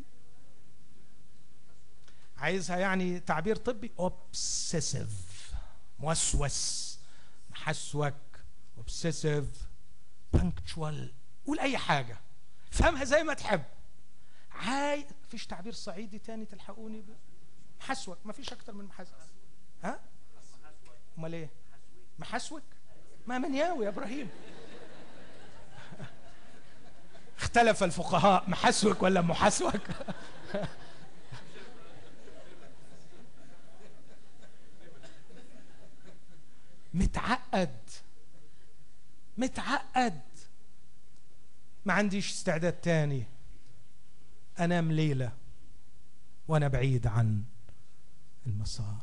عايزها يعني تعبير طبي obsessive موسوس محسوك obsessive punctual قول اي حاجه فهمها زي ما تحب عاي فيش تعبير صعيدي تاني تلحقوني ب... محسوك ما فيش اكتر من محسوك ها امال ايه محسوك ما منياوي يا ابراهيم اختلف الفقهاء محسوك ولا محسوك متعقد متعقد ما عنديش استعداد تاني انام ليله وانا بعيد عن المسار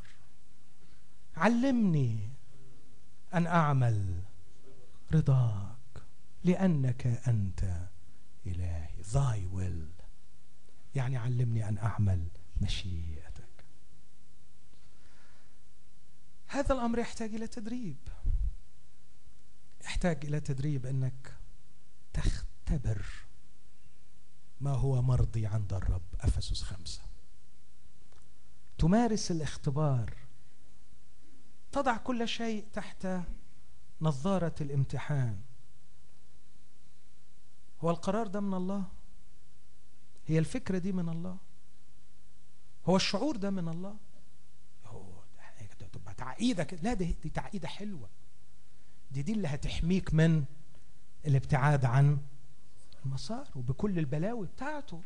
علمني ان اعمل رضاك لانك انت الهي thy will يعني علمني ان اعمل مشيئتك هذا الامر يحتاج الى تدريب يحتاج الى تدريب انك تختبر ما هو مرضي عند الرب افسس خمسه تمارس الاختبار تضع كل شيء تحت نظاره الامتحان هو القرار ده من الله هي الفكره دي من الله هو الشعور ده من الله هو تبقى تعقيده لا دي, دي تعقيده حلوه دي دي اللي هتحميك من الابتعاد عن المسار وبكل البلاوي بتاعته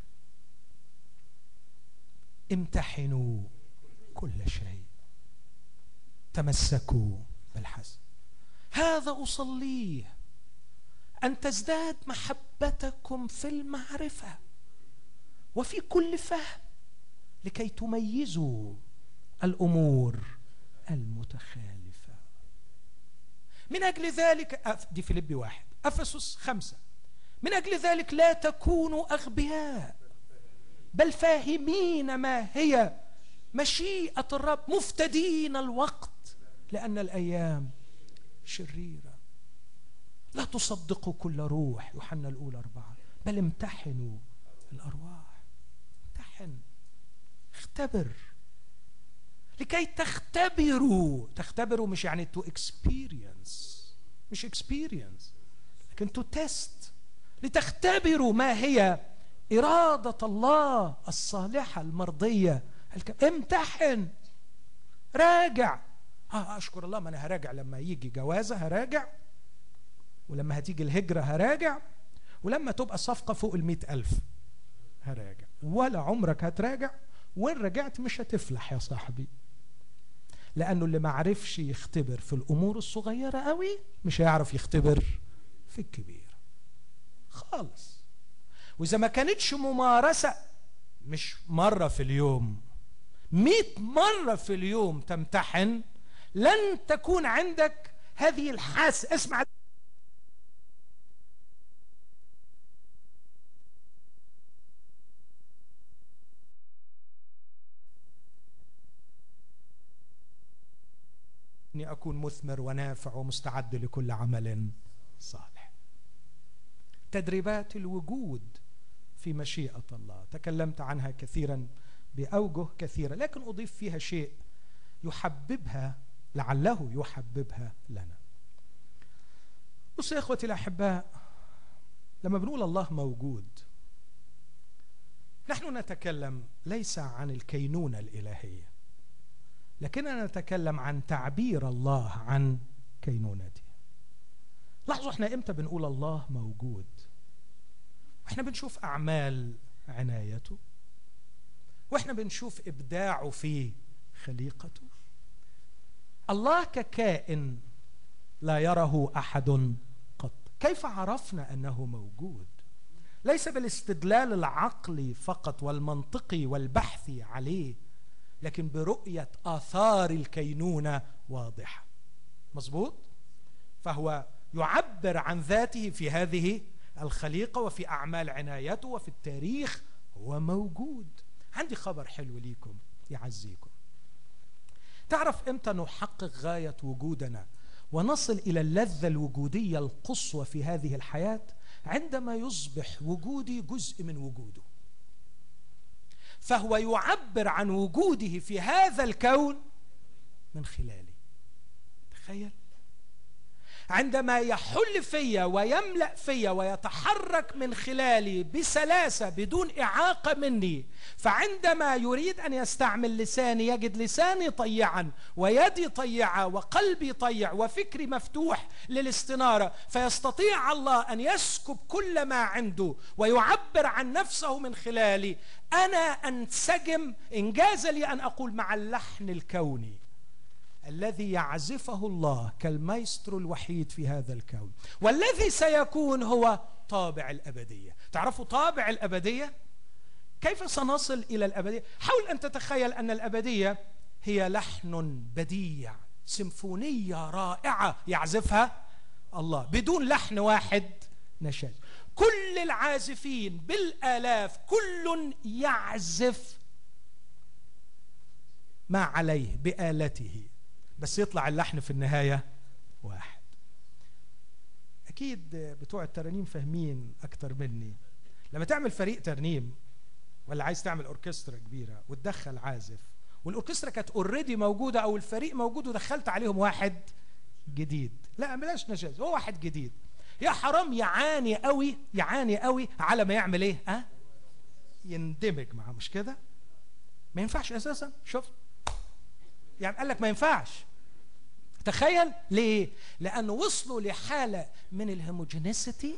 امتحنوا كل شيء تمسكوا بالحسن هذا اصليه ان تزداد محبتكم في المعرفه وفي كل فهم لكي تميزوا الامور المتخالفه من اجل ذلك دي فيليبي واحد افسس خمسه من اجل ذلك لا تكونوا اغبياء بل فاهمين ما هي مشيئه الرب مفتدين الوقت لان الايام شريره لا تصدقوا كل روح يوحنا الاولى اربعه بل امتحنوا الارواح امتحن اختبر لكي تختبروا تختبروا مش يعني تو اكسبيرينس مش اكسبيرينس لكن تو تيست لتختبروا ما هي إرادة الله الصالحة المرضية امتحن راجع اه اشكر الله ما انا هراجع لما يجي جوازه هراجع ولما هتيجي الهجره هراجع ولما تبقى صفقه فوق المئة ألف هراجع ولا عمرك هتراجع وين رجعت مش هتفلح يا صاحبي لانه اللي ما عرفش يختبر في الامور الصغيره قوي مش هيعرف يختبر في الكبير خالص واذا ما كانتش ممارسه مش مره في اليوم مئة مرة في اليوم تمتحن لن تكون عندك هذه الحاس اسمع اني اكون مثمر ونافع ومستعد لكل عمل صالح تدريبات الوجود في مشيئه الله تكلمت عنها كثيرا باوجه كثيره لكن اضيف فيها شيء يحببها لعله يحببها لنا بصوا يا اخوتي الاحباء لما بنقول الله موجود نحن نتكلم ليس عن الكينونه الالهيه لكننا نتكلم عن تعبير الله عن كينونته لاحظوا احنا امتى بنقول الله موجود واحنا بنشوف اعمال عنايته واحنا بنشوف ابداعه في خليقته الله ككائن لا يره احد قط كيف عرفنا انه موجود ليس بالاستدلال العقلي فقط والمنطقي والبحث عليه لكن برؤية آثار الكينونة واضحة مظبوط فهو يعبر عن ذاته في هذه الخليقة وفي أعمال عنايته وفي التاريخ هو موجود عندي خبر حلو ليكم يعزيكم تعرف امتى نحقق غاية وجودنا ونصل إلى اللذة الوجودية القصوى في هذه الحياة عندما يصبح وجودي جزء من وجوده فهو يعبر عن وجوده في هذا الكون من خلالي تخيل عندما يحل فيا ويملا فيا ويتحرك من خلالي بسلاسه بدون اعاقه مني فعندما يريد ان يستعمل لساني يجد لساني طيعا ويدي طيعه وقلبي طيع وفكري مفتوح للاستناره فيستطيع الله ان يسكب كل ما عنده ويعبر عن نفسه من خلالي انا انسجم انجاز لي ان اقول مع اللحن الكوني الذي يعزفه الله كالمايسترو الوحيد في هذا الكون والذي سيكون هو طابع الابديه تعرفوا طابع الابديه كيف سنصل الى الابديه حاول ان تتخيل ان الابديه هي لحن بديع سيمفونيه رائعه يعزفها الله بدون لحن واحد نشاز كل العازفين بالالاف كل يعزف ما عليه بآلته بس يطلع اللحن في النهاية واحد أكيد بتوع الترانيم فاهمين أكتر مني لما تعمل فريق ترنيم ولا عايز تعمل أوركسترا كبيرة وتدخل عازف والأوركسترا كانت اوريدي موجودة أو الفريق موجود ودخلت عليهم واحد جديد لا بلاش نجاز هو واحد جديد يا حرام يعاني قوي يعاني قوي على ما يعمل ايه ها يندمج معاه مش كده ما ينفعش اساسا شوف يعني قال لك ما ينفعش تخيل ليه لانه وصلوا لحاله من الهيموجينيسيتي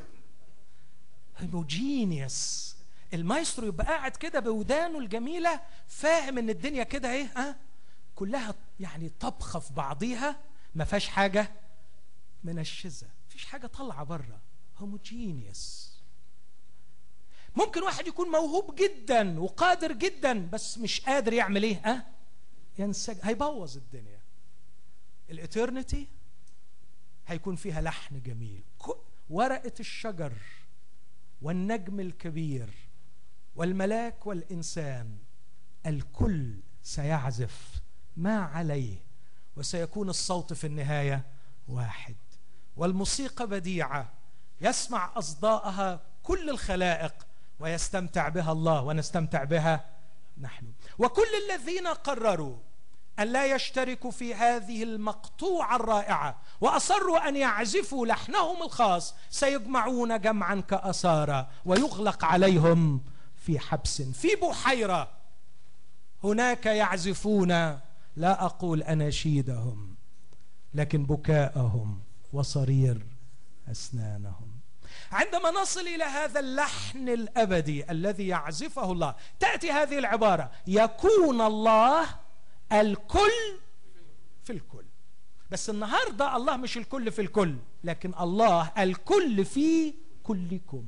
هيموجينيوس المايسترو يبقى قاعد كده بودانه الجميله فاهم ان الدنيا كده ايه ها كلها يعني طبخه في بعضيها ما فيهاش حاجه من الشذا مفيش حاجة طالعة بره هوموجينيوس ممكن واحد يكون موهوب جدا وقادر جدا بس مش قادر يعمل ايه ها ينسج هيبوظ الدنيا الاترنتي هيكون فيها لحن جميل ورقة الشجر والنجم الكبير والملاك والإنسان الكل سيعزف ما عليه وسيكون الصوت في النهاية واحد والموسيقى بديعة يسمع أصداءها كل الخلائق ويستمتع بها الله ونستمتع بها نحن وكل الذين قرروا أن لا يشتركوا في هذه المقطوعة الرائعة وأصروا أن يعزفوا لحنهم الخاص سيجمعون جمعا كأسارة ويغلق عليهم في حبس في بحيرة هناك يعزفون لا أقول أناشيدهم لكن بكاءهم وصرير أسنانهم عندما نصل إلى هذا اللحن الأبدي الذي يعزفه الله تأتي هذه العبارة يكون الله الكل في الكل بس النهارده الله مش الكل في الكل لكن الله الكل في كلكم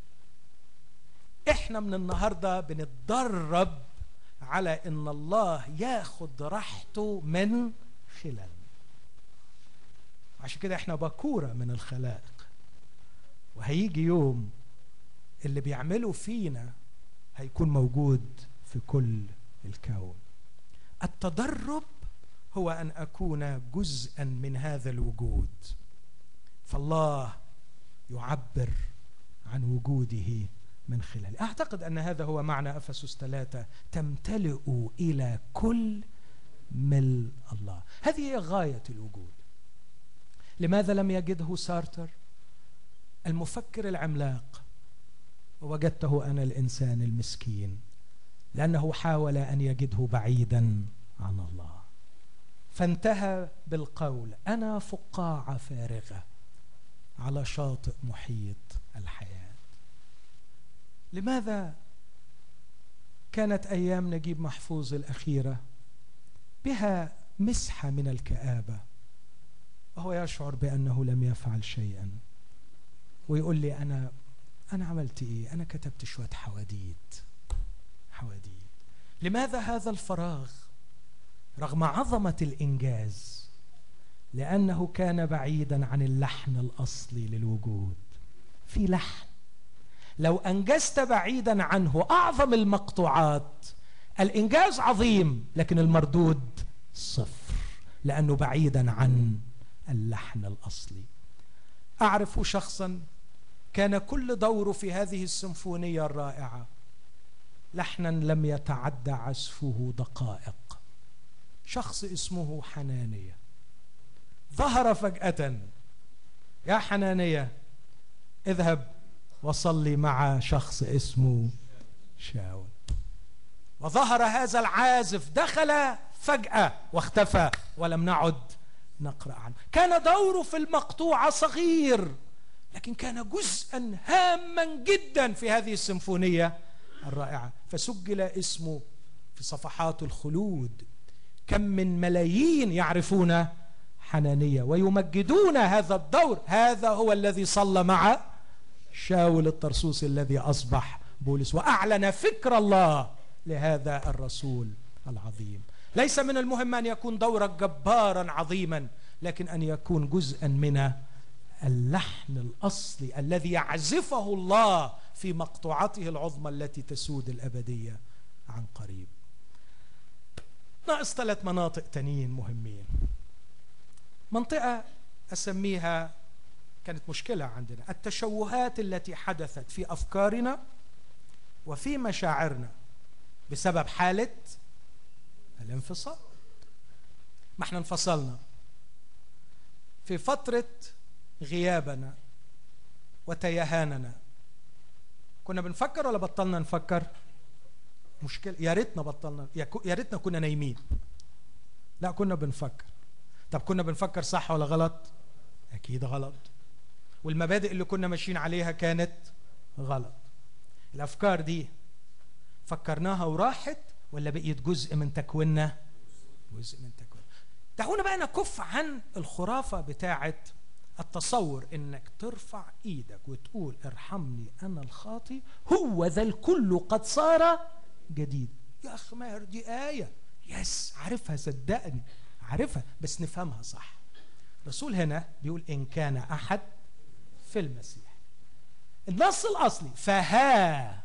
احنا من النهارده بنتدرب على ان الله ياخد راحته من خلالنا عشان كده احنا بكوره من الخلائق وهيجي يوم اللي بيعمله فينا هيكون موجود في كل الكون التدرب هو ان اكون جزءا من هذا الوجود فالله يعبر عن وجوده من خلاله اعتقد ان هذا هو معنى افسس ثلاثه تمتلئ الى كل ملء الله هذه هي غايه الوجود لماذا لم يجده سارتر المفكر العملاق ووجدته انا الانسان المسكين لأنه حاول أن يجده بعيدا عن الله فانتهى بالقول أنا فقاعة فارغة على شاطئ محيط الحياة لماذا كانت أيام نجيب محفوظ الأخيرة بها مسحة من الكآبة وهو يشعر بأنه لم يفعل شيئا ويقول لي أنا أنا عملت إيه؟ أنا كتبت شوية حواديت حواديت لماذا هذا الفراغ رغم عظمه الانجاز لانه كان بعيدا عن اللحن الاصلي للوجود في لحن لو انجزت بعيدا عنه اعظم المقطوعات الانجاز عظيم لكن المردود صفر لانه بعيدا عن اللحن الاصلي اعرف شخصا كان كل دوره في هذه السيمفونيه الرائعه لحنا لم يتعدى عزفه دقائق شخص اسمه حنانيه ظهر فجاه يا حنانيه اذهب وصلي مع شخص اسمه شاول وظهر هذا العازف دخل فجاه واختفى ولم نعد نقرا عنه كان دوره في المقطوعه صغير لكن كان جزءا هاما جدا في هذه السيمفونيه الرائعة فسجل اسمه في صفحات الخلود كم من ملايين يعرفون حنانية ويمجدون هذا الدور هذا هو الذي صلى مع شاول الطرسوس الذي أصبح بولس وأعلن فكر الله لهذا الرسول العظيم ليس من المهم أن يكون دورك جبارا عظيما لكن أن يكون جزءا من اللحن الأصلي الذي يعزفه الله في مقطوعته العظمى التي تسود الأبدية عن قريب ناقص ثلاث مناطق تانيين مهمين منطقة أسميها كانت مشكلة عندنا التشوهات التي حدثت في أفكارنا وفي مشاعرنا بسبب حالة الانفصال ما احنا انفصلنا في فترة غيابنا وتيهاننا كنا بنفكر ولا بطلنا نفكر مشكلة يا ريتنا بطلنا يا ريتنا كنا نايمين لا كنا بنفكر طب كنا بنفكر صح ولا غلط اكيد غلط والمبادئ اللي كنا ماشيين عليها كانت غلط الافكار دي فكرناها وراحت ولا بقيت جزء من تكويننا جزء من تكوين دعونا بقى نكف عن الخرافه بتاعه التصور انك ترفع ايدك وتقول ارحمني انا الخاطي هو ذا الكل قد صار جديد يا اخ ماهر دي ايه يس عارفها صدقني عارفها بس نفهمها صح الرسول هنا بيقول ان كان احد في المسيح النص الاصلي فها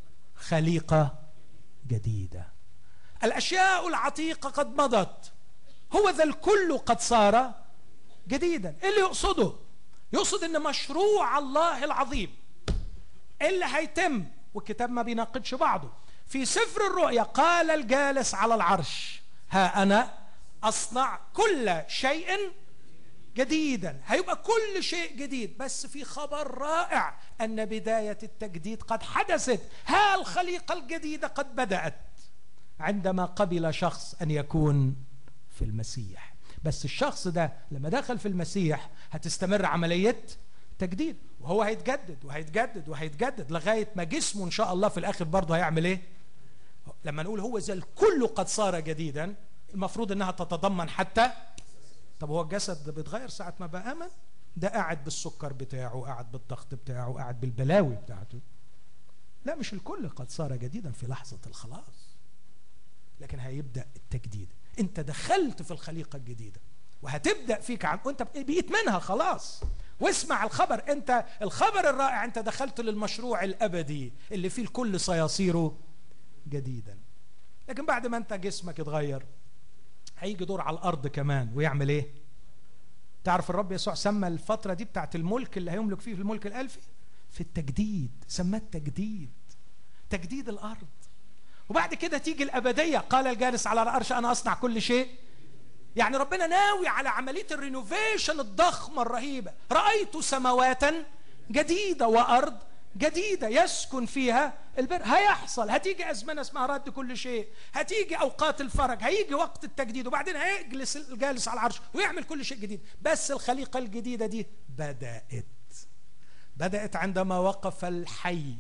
خليقه جديده الاشياء العتيقه قد مضت هو ذا الكل قد صار جديدا ايه اللي يقصده يقصد ان مشروع الله العظيم اللي هيتم والكتاب ما بيناقضش بعضه في سفر الرؤيا قال الجالس على العرش ها انا اصنع كل شيء جديدا هيبقى كل شيء جديد بس في خبر رائع ان بدايه التجديد قد حدثت ها الخليقه الجديده قد بدات عندما قبل شخص ان يكون في المسيح بس الشخص ده لما دخل في المسيح هتستمر عمليه تجديد وهو هيتجدد وهيتجدد وهيتجدد لغايه ما جسمه ان شاء الله في الاخر برضه هيعمل ايه لما نقول هو زي الكل قد صار جديدا المفروض انها تتضمن حتى طب هو الجسد بيتغير ساعه ما بقى امن ده قاعد بالسكر بتاعه قاعد بالضغط بتاعه قاعد بالبلاوي بتاعته لا مش الكل قد صار جديدا في لحظه الخلاص لكن هيبدا التجديد انت دخلت في الخليقه الجديده وهتبدا فيك عن وانت بقيت منها خلاص واسمع الخبر انت الخبر الرائع انت دخلت للمشروع الابدي اللي فيه الكل سيصير جديدا لكن بعد ما انت جسمك اتغير هيجي دور على الارض كمان ويعمل ايه تعرف الرب يسوع سمى الفتره دي بتاعت الملك اللي هيملك فيه في الملك الالفي في التجديد سماه التجديد تجديد الارض وبعد كده تيجي الابديه قال الجالس على العرش انا اصنع كل شيء يعني ربنا ناوي على عمليه الرينوفيشن الضخمه الرهيبه رايت سماواتا جديده وارض جديدة يسكن فيها البر هيحصل هتيجي أزمنة اسمها رد كل شيء هتيجي أوقات الفرج هيجي وقت التجديد وبعدين هيجلس الجالس على العرش ويعمل كل شيء جديد بس الخليقة الجديدة دي بدأت بدأت عندما وقف الحي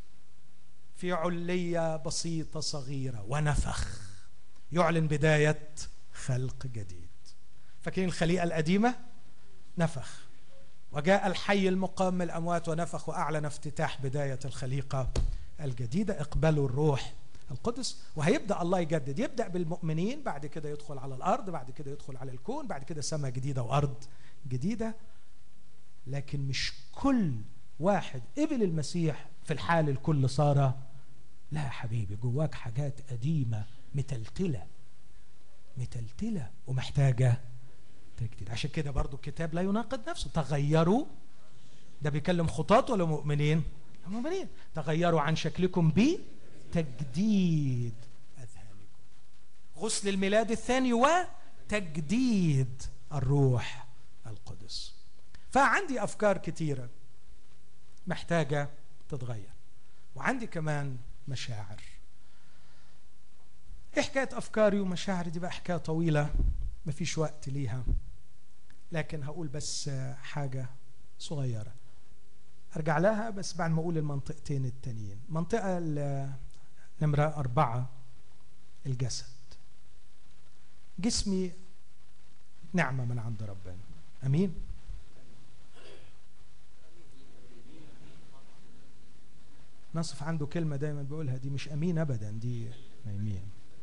في علية بسيطة صغيرة ونفخ يعلن بداية خلق جديد فاكرين الخليقة القديمة نفخ وجاء الحي المقام من الأموات ونفخ وأعلن افتتاح بداية الخليقة الجديدة اقبلوا الروح القدس وهيبدا الله يجدد يبدا بالمؤمنين بعد كده يدخل على الارض بعد كده يدخل على الكون بعد كده سماء جديده وارض جديده لكن مش كل واحد قبل المسيح في الحال الكل صار لا يا حبيبي جواك حاجات قديمه متلتله متلتله ومحتاجه تجديد عشان كده برضو الكتاب لا يناقض نفسه تغيروا ده بيكلم خطاط ولا مؤمنين مؤمنين تغيروا عن شكلكم بتجديد أذهانكم غسل الميلاد الثاني وتجديد الروح القدس فعندي أفكار كثيرة محتاجة تتغير وعندي كمان مشاعر ايه حكايه افكاري ومشاعري دي بقى حكايه طويله مفيش وقت ليها لكن هقول بس حاجة صغيرة أرجع لها بس بعد ما أقول المنطقتين التانيين منطقة نمرة أربعة الجسد جسمي نعمة من عند ربنا أمين نصف عنده كلمة دايما بيقولها دي مش أمين أبدا دي أمين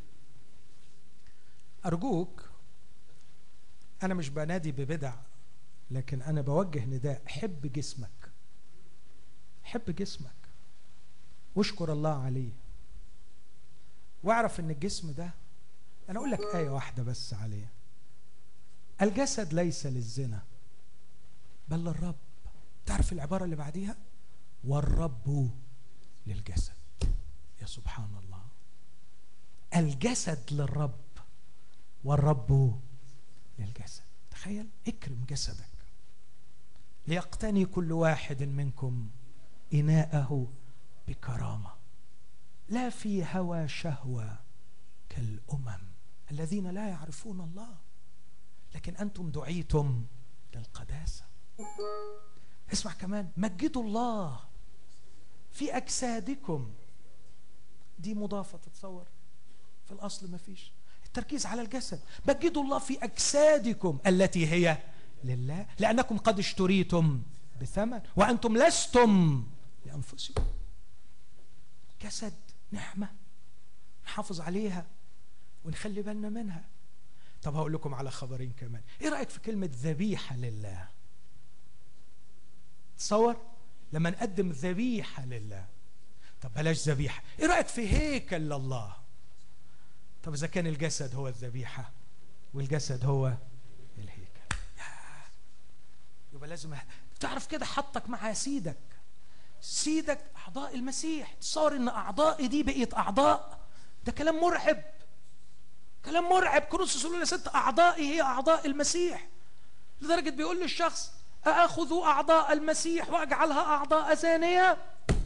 أرجوك أنا مش بنادي ببدع لكن أنا بوجه نداء حب جسمك حب جسمك واشكر الله عليه واعرف ان الجسم ده انا اقول لك ايه واحده بس عليه الجسد ليس للزنا بل للرب تعرف العباره اللي بعديها والرب للجسد يا سبحان الله الجسد للرب والرب للجسد تخيل اكرم جسدك ليقتني كل واحد منكم إناءه بكرامة لا في هوى شهوة كالأمم الذين لا يعرفون الله لكن أنتم دعيتم للقداسة اسمع كمان مجدوا الله في أجسادكم دي مضافة تتصور في الأصل ما فيش التركيز على الجسد مجدوا الله في أجسادكم التي هي لله لأنكم قد اشتريتم بثمن وأنتم لستم لأنفسكم جسد نعمة نحافظ عليها ونخلي بالنا منها طب هقول لكم على خبرين كمان ايه رأيك في كلمة ذبيحة لله تصور لما نقدم ذبيحة لله طب بلاش ذبيحة ايه رأيك في هيكل لله طب إذا كان الجسد هو الذبيحة والجسد هو الهيكل يبقى لازم تعرف كده حطك مع سيدك سيدك أعضاء المسيح تصور إن أعضائي دي بقيت أعضاء ده كلام مرعب كلام مرعب كروس يقول ست أعضائي هي أعضاء المسيح لدرجة بيقول للشخص أأخذ أعضاء المسيح وأجعلها أعضاء ثانية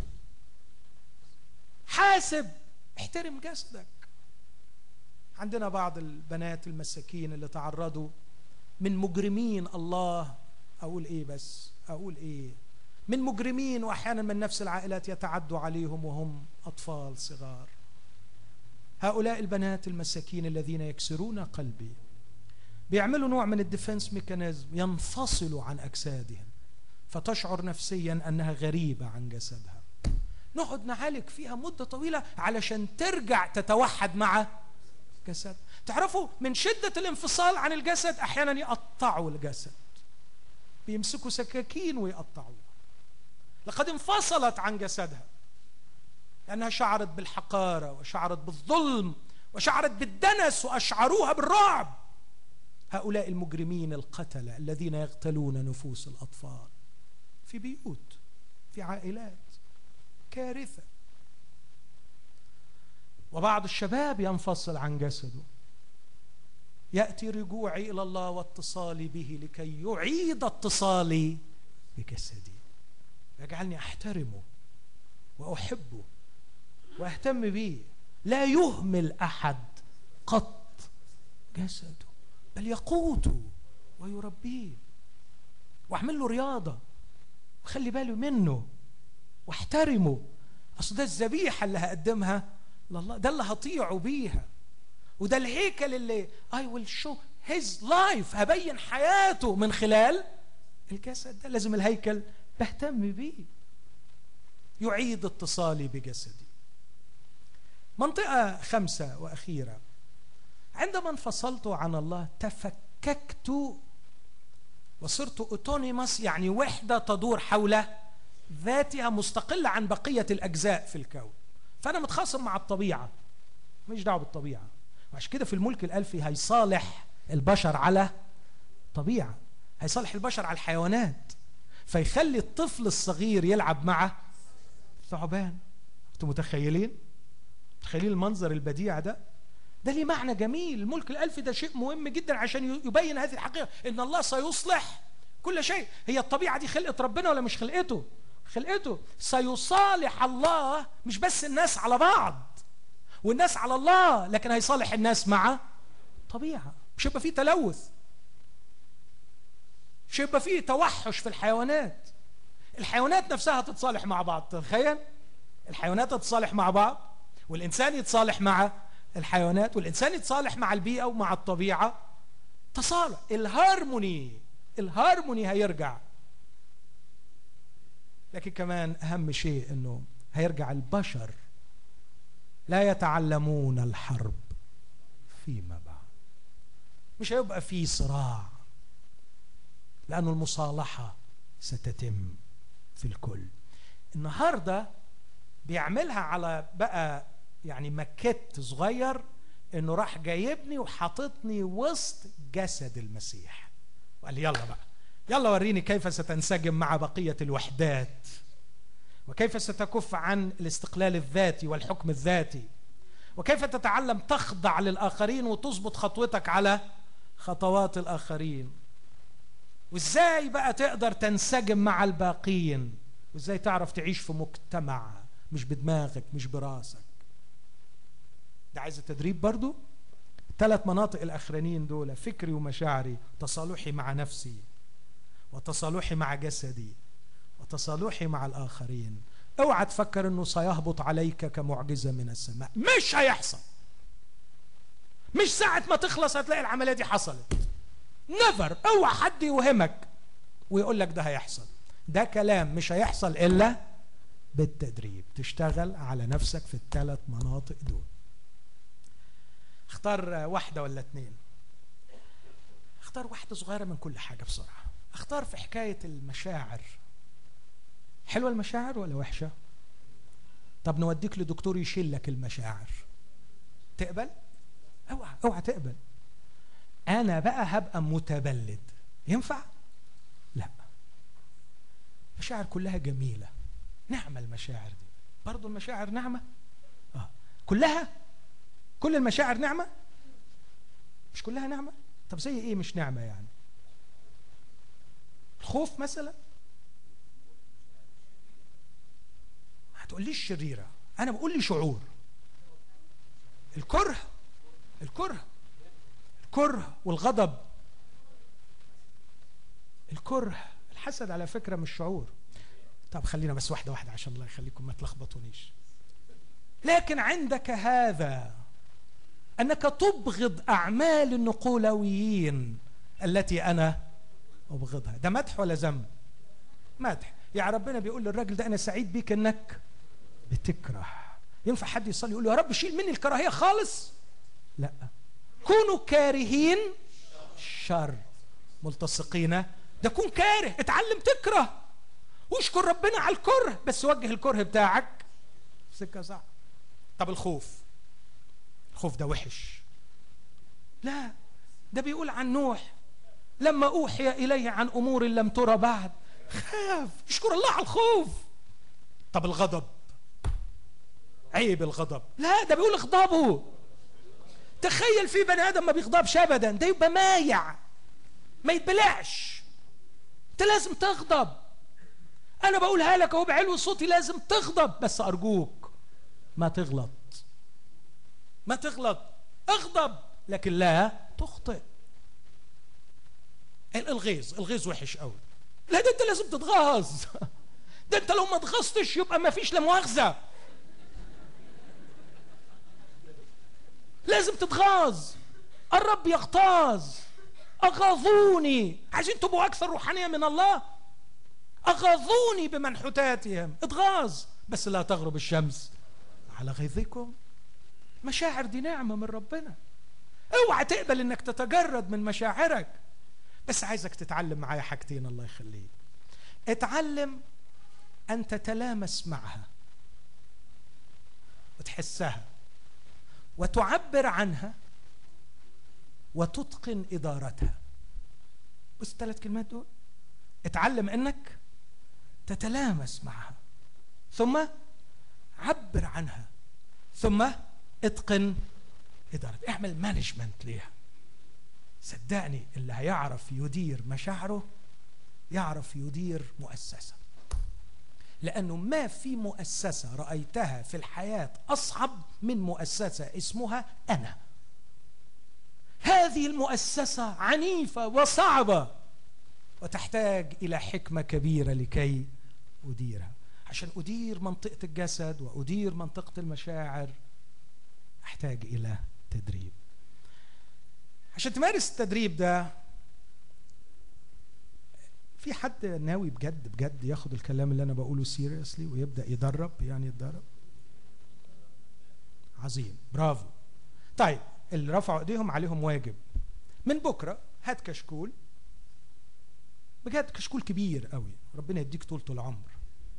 حاسب احترم جسدك عندنا بعض البنات المساكين اللي تعرضوا من مجرمين الله أقول إيه بس أقول إيه من مجرمين وأحيانا من نفس العائلات يتعدوا عليهم وهم أطفال صغار هؤلاء البنات المساكين الذين يكسرون قلبي بيعملوا نوع من الديفنس ميكانيزم ينفصلوا عن أجسادهم فتشعر نفسيا أنها غريبة عن جسدها نقعد نعالج فيها مدة طويلة علشان ترجع تتوحد مع جسد تعرفوا من شدة الانفصال عن الجسد أحيانا يقطعوا الجسد بيمسكوا سكاكين ويقطعوها لقد انفصلت عن جسدها لأنها شعرت بالحقارة وشعرت بالظلم وشعرت بالدنس وأشعروها بالرعب هؤلاء المجرمين القتلة الذين يقتلون نفوس الأطفال في بيوت في عائلات كارثة وبعض الشباب ينفصل عن جسده يأتي رجوعي إلى الله واتصالي به لكي يعيد اتصالي بجسدي يجعلني أحترمه وأحبه وأهتم به لا يهمل أحد قط جسده بل يقوته ويربيه واعمل له رياضة وخلي باله منه واحترمه أصل ده الذبيحة اللي هقدمها لله ده اللي هطيعه بيها وده الهيكل اللي I will show his life هبين حياته من خلال الجسد ده لازم الهيكل بهتم بيه يعيد اتصالي بجسدي منطقة خمسة وأخيرة عندما انفصلت عن الله تفككت وصرت اوتونيموس يعني وحدة تدور حول ذاتها مستقلة عن بقية الأجزاء في الكون فأنا متخاصم مع الطبيعة مش دعوة بالطبيعة وعشان كده في الملك الألفي هيصالح البشر على طبيعة هيصالح البشر على الحيوانات فيخلي الطفل الصغير يلعب مع ثعبان انتوا متخيلين متخيلين المنظر البديع ده ده ليه معنى جميل الملك الألفي ده شيء مهم جدا عشان يبين هذه الحقيقة إن الله سيصلح كل شيء هي الطبيعة دي خلقة ربنا ولا مش خلقته خلقته سيصالح الله مش بس الناس على بعض والناس على الله لكن هيصالح الناس مع طبيعة مش هيبقى فيه تلوث مش هيبقى فيه توحش في الحيوانات الحيوانات نفسها تتصالح مع بعض تخيل الحيوانات تتصالح مع بعض والإنسان يتصالح مع الحيوانات والإنسان يتصالح مع البيئة ومع الطبيعة تصالح الهارموني الهارموني هيرجع لكن كمان أهم شيء أنه هيرجع البشر لا يتعلمون الحرب فيما بعد مش هيبقى في صراع لأن المصالحة ستتم في الكل النهاردة بيعملها على بقى يعني مكت صغير انه راح جايبني وحاططني وسط جسد المسيح وقال لي يلا بقى يلا وريني كيف ستنسجم مع بقية الوحدات وكيف ستكف عن الاستقلال الذاتي والحكم الذاتي وكيف تتعلم تخضع للآخرين وتظبط خطوتك على خطوات الآخرين وازاي بقى تقدر تنسجم مع الباقين وازاي تعرف تعيش في مجتمع مش بدماغك مش براسك ده عايز تدريب برضو ثلاث مناطق الاخرانيين دول فكري ومشاعري تصالحي مع نفسي وتصالحي مع جسدي وتصالحي مع الاخرين اوعى تفكر انه سيهبط عليك كمعجزه من السماء مش هيحصل مش ساعه ما تخلص هتلاقي العمليه دي حصلت نيفر اوعى حد يوهمك ويقول لك ده هيحصل ده كلام مش هيحصل الا بالتدريب تشتغل على نفسك في الثلاث مناطق دول اختار واحدة ولا اتنين اختار واحدة صغيرة من كل حاجة بسرعة اختار في حكاية المشاعر حلوة المشاعر ولا وحشة طب نوديك لدكتور يشيل لك المشاعر تقبل اوعى اوعى تقبل انا بقى هبقى متبلد ينفع لا المشاعر كلها جميله نعمه المشاعر دي برضه المشاعر نعمه اه كلها كل المشاعر نعمه مش كلها نعمه طب زي ايه مش نعمه يعني الخوف مثلا هتقوليش شريره انا بقول لي شعور الكره الكره الكره والغضب الكره الحسد على فكره مش شعور طب خلينا بس واحده واحده عشان الله يخليكم ما تلخبطونيش لكن عندك هذا انك تبغض اعمال النقولويين التي انا ابغضها ده مدح ولا ذم مدح يعني ربنا بيقول للراجل ده انا سعيد بيك انك بتكره ينفع حد يصلي يقول له يا رب شيل مني الكراهيه خالص لا كونوا كارهين شر ملتصقين ده كون كاره اتعلم تكره واشكر ربنا على الكره بس وجه الكره بتاعك سكه صح طب الخوف الخوف ده وحش لا ده بيقول عن نوح لما اوحي اليه عن امور لم ترى بعد خاف اشكر الله على الخوف طب الغضب عيب الغضب لا ده بيقول اغضبوا تخيل في بني ادم ما بيغضبش ابدا ده يبقى مايع ما يتبلعش انت لازم تغضب انا بقولها لك اهو بعلو صوتي لازم تغضب بس ارجوك ما تغلط ما تغلط اغضب لكن لا تخطئ الغيظ الغيظ وحش قوي لا ده انت لازم تتغاظ ده انت لو ما تغصتش يبقى ما فيش لا مؤاخذه لازم تتغاظ الرب يغتاظ أغاظوني عايزين تبقوا أكثر روحانية من الله أغاظوني بمنحوتاتهم اتغاظ بس لا تغرب الشمس على غيظكم مشاعر دي نعمة من ربنا اوعى تقبل انك تتجرد من مشاعرك بس عايزك تتعلم معايا حاجتين الله يخليك اتعلم ان تتلامس معها وتحسها وتعبر عنها وتتقن ادارتها بص الثلاث كلمات دول اتعلم انك تتلامس معها ثم عبر عنها ثم اتقن ادارتها اعمل مانجمنت ليها صدقني اللي هيعرف يدير مشاعره يعرف يدير مؤسسه لأنه ما في مؤسسة رأيتها في الحياة أصعب من مؤسسة اسمها أنا هذه المؤسسة عنيفة وصعبة وتحتاج إلى حكمة كبيرة لكي أديرها عشان أدير منطقة الجسد وأدير منطقة المشاعر أحتاج إلى تدريب عشان تمارس التدريب ده في حد ناوي بجد بجد ياخد الكلام اللي انا بقوله سيريسلي ويبدا يدرب يعني يتدرب عظيم برافو طيب اللي رفعوا ايديهم عليهم واجب من بكره هات كشكول بجد كشكول كبير قوي ربنا يديك طولة العمر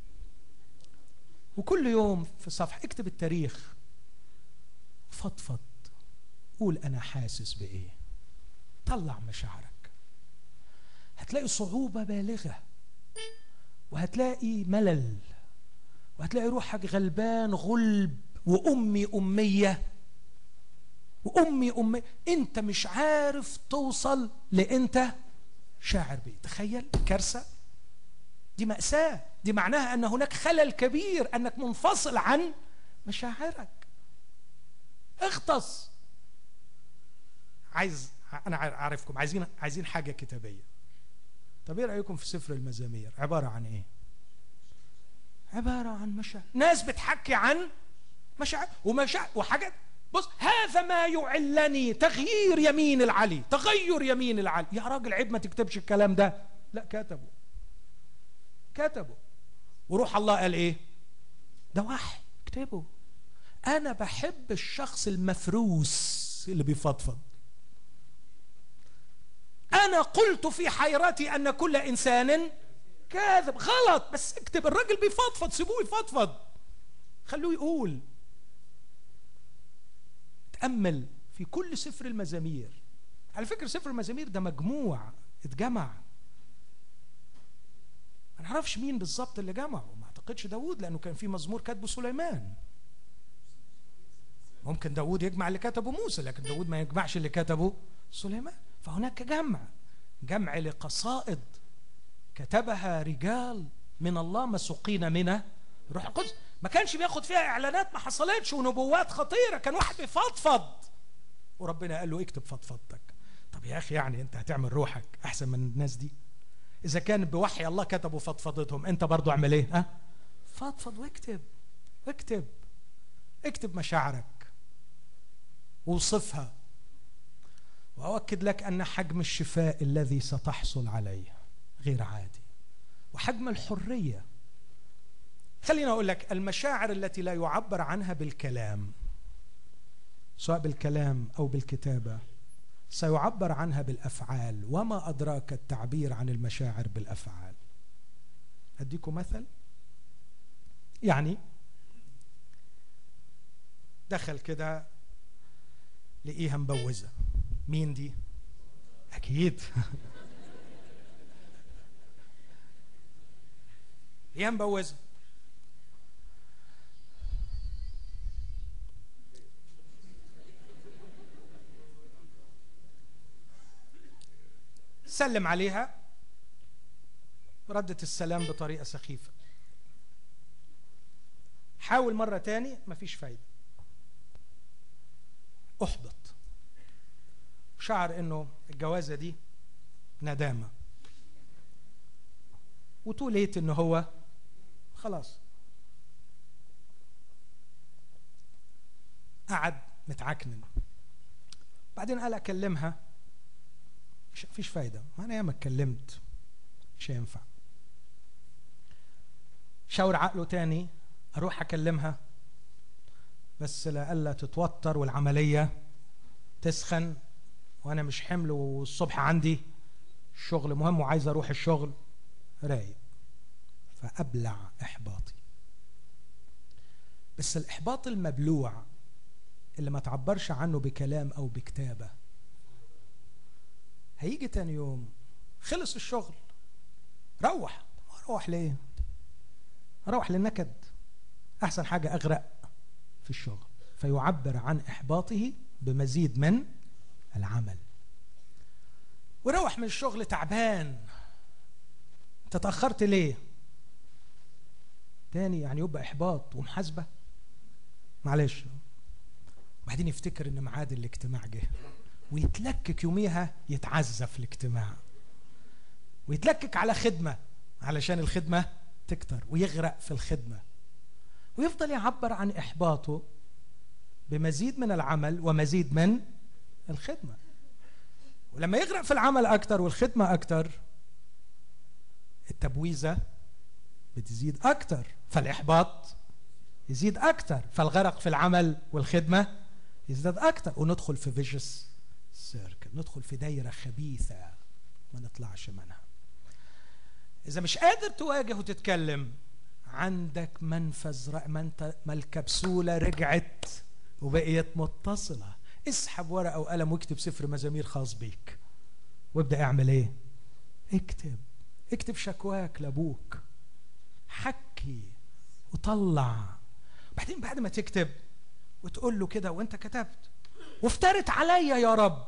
وكل يوم في صفحة اكتب التاريخ فضفض قول انا حاسس بايه طلع مشاعرك هتلاقي صعوبة بالغة وهتلاقي ملل وهتلاقي روحك غلبان غلب وأمي أمية وأمي أمية أنت مش عارف توصل لأنت شاعر بيه تخيل كارثة دي مأساة دي معناها أن هناك خلل كبير أنك منفصل عن مشاعرك اختص عايز انا عارفكم عايزين عايزين حاجه كتابيه طب ايه رايكم في سفر المزامير عباره عن ايه عباره عن مشاعر ناس بتحكي عن مشاعر ومشاعر وحاجات بص هذا ما يعلني تغيير يمين العلي تغير يمين العلي يا راجل عيب ما تكتبش الكلام ده لا كتبه كتبه وروح الله قال ايه ده وحي اكتبه انا بحب الشخص المفروس اللي بيفضفض انا قلت في حيرتي ان كل انسان كاذب غلط بس اكتب الراجل بيفضفض سيبوه يفضفض خلوه يقول تأمل في كل سفر المزامير على فكرة سفر المزامير ده مجموع اتجمع ما نعرفش مين بالظبط اللي جمعه ما اعتقدش داوود لانه كان في مزمور كاتبه سليمان ممكن داوود يجمع اللي كتبه موسى لكن داوود ما يجمعش اللي كتبه سليمان فهناك جمع جمع لقصائد كتبها رجال من الله مسوقين من روح القدس ما كانش بياخد فيها اعلانات ما حصلتش ونبوات خطيره كان واحد بيفضفض وربنا قال له اكتب فضفضتك طب يا اخي يعني انت هتعمل روحك احسن من الناس دي اذا كان بوحي الله كتبوا فضفضتهم انت برضو اعمل ايه ها فضفض واكتب اكتب اكتب مشاعرك ووصفها واؤكد لك ان حجم الشفاء الذي ستحصل عليه غير عادي وحجم الحريه خليني اقول لك المشاعر التي لا يعبر عنها بالكلام سواء بالكلام او بالكتابه سيعبر عنها بالافعال وما ادراك التعبير عن المشاعر بالافعال اديكم مثل يعني دخل كده لقيها مبوزه مين دي اكيد لقيها مبوزه سلم عليها ردت السلام بطريقة سخيفة حاول مرة تاني مفيش فايدة أحبط شعر إنه الجوازة دي ندامة وتوليت إن هو خلاص قعد متعكنن بعدين قال أكلمها مش فيش فايدة ما أنا ياما اتكلمت مش هينفع شاور عقله تاني أروح أكلمها بس لألا تتوتر والعملية تسخن وأنا مش حمل والصبح عندي شغل مهم وعايز أروح الشغل رايق فأبلع إحباطي بس الإحباط المبلوع اللي ما تعبرش عنه بكلام أو بكتابة هيجي تاني يوم خلص الشغل روح روح ليه روح للنكد احسن حاجه اغرق في الشغل فيعبر عن احباطه بمزيد من العمل وروح من الشغل تعبان انت تاخرت ليه تاني يعني يبقى احباط ومحاسبه معلش وبعدين يفتكر ان ميعاد الاجتماع جه ويتلكك يوميها يتعزى في الاجتماع ويتلكك على خدمة علشان الخدمة تكتر ويغرق في الخدمة ويفضل يعبر عن إحباطه بمزيد من العمل ومزيد من الخدمة ولما يغرق في العمل أكتر والخدمة أكتر التبويزة بتزيد أكتر فالإحباط يزيد أكتر فالغرق في العمل والخدمة يزداد أكتر وندخل في فيجس سيركل ندخل في دايرة خبيثة ما نطلعش منها إذا مش قادر تواجه وتتكلم عندك منفذ ما انت ما الكبسولة رجعت وبقيت متصلة اسحب ورقة وقلم واكتب سفر مزامير خاص بيك وابدأ اعمل ايه اكتب اكتب شكواك لابوك حكي وطلع بعدين بعد ما تكتب وتقول له كده وانت كتبت وافترت عليا يا رب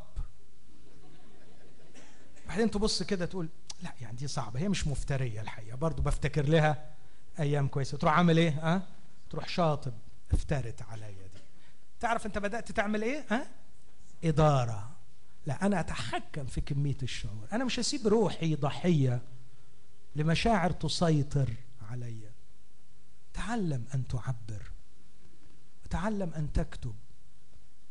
بعدين تبص كده تقول لا يعني دي صعبه هي مش مفتريه الحقيقه برضو بفتكر لها ايام كويسه تروح عامل ايه ها أه؟ تروح شاطب افترت عليا دي تعرف انت بدات تعمل ايه ها أه؟ اداره لا انا اتحكم في كميه الشعور انا مش هسيب روحي ضحيه لمشاعر تسيطر عليا تعلم ان تعبر وتعلم ان تكتب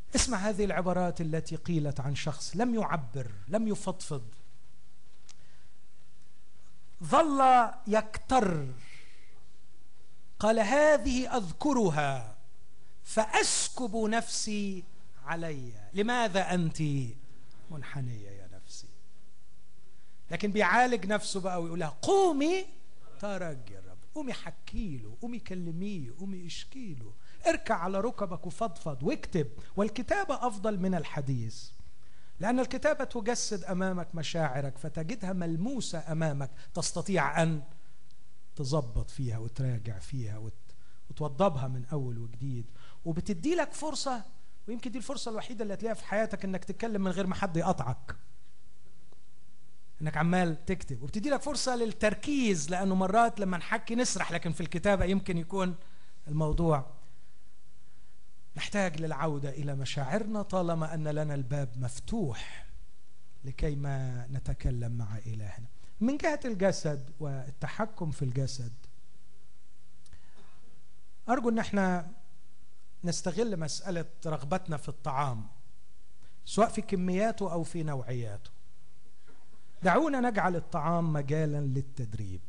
اسمع هذه العبارات التي قيلت عن شخص لم يعبر لم يفضفض ظل يكتر قال هذه اذكرها فاسكب نفسي علي لماذا انت منحنيه يا نفسي لكن بيعالج نفسه بقى ويقول لها قومي ترجي الرب قومي حكي له قومي كلميه قومي اشكي له اركع على ركبك وفضفض واكتب والكتابه افضل من الحديث لأن الكتابة تجسد أمامك مشاعرك فتجدها ملموسة أمامك تستطيع أن تظبط فيها وتراجع فيها وتوضبها من أول وجديد وبتدي لك فرصة ويمكن دي الفرصة الوحيدة اللي هتلاقيها في حياتك إنك تتكلم من غير ما حد يقطعك انك عمال تكتب وبتدي لك فرصه للتركيز لانه مرات لما نحكي نسرح لكن في الكتابه يمكن يكون الموضوع نحتاج للعودة إلى مشاعرنا طالما أن لنا الباب مفتوح لكي ما نتكلم مع إلهنا من جهة الجسد والتحكم في الجسد أرجو أن احنا نستغل مسألة رغبتنا في الطعام سواء في كمياته أو في نوعياته دعونا نجعل الطعام مجالا للتدريب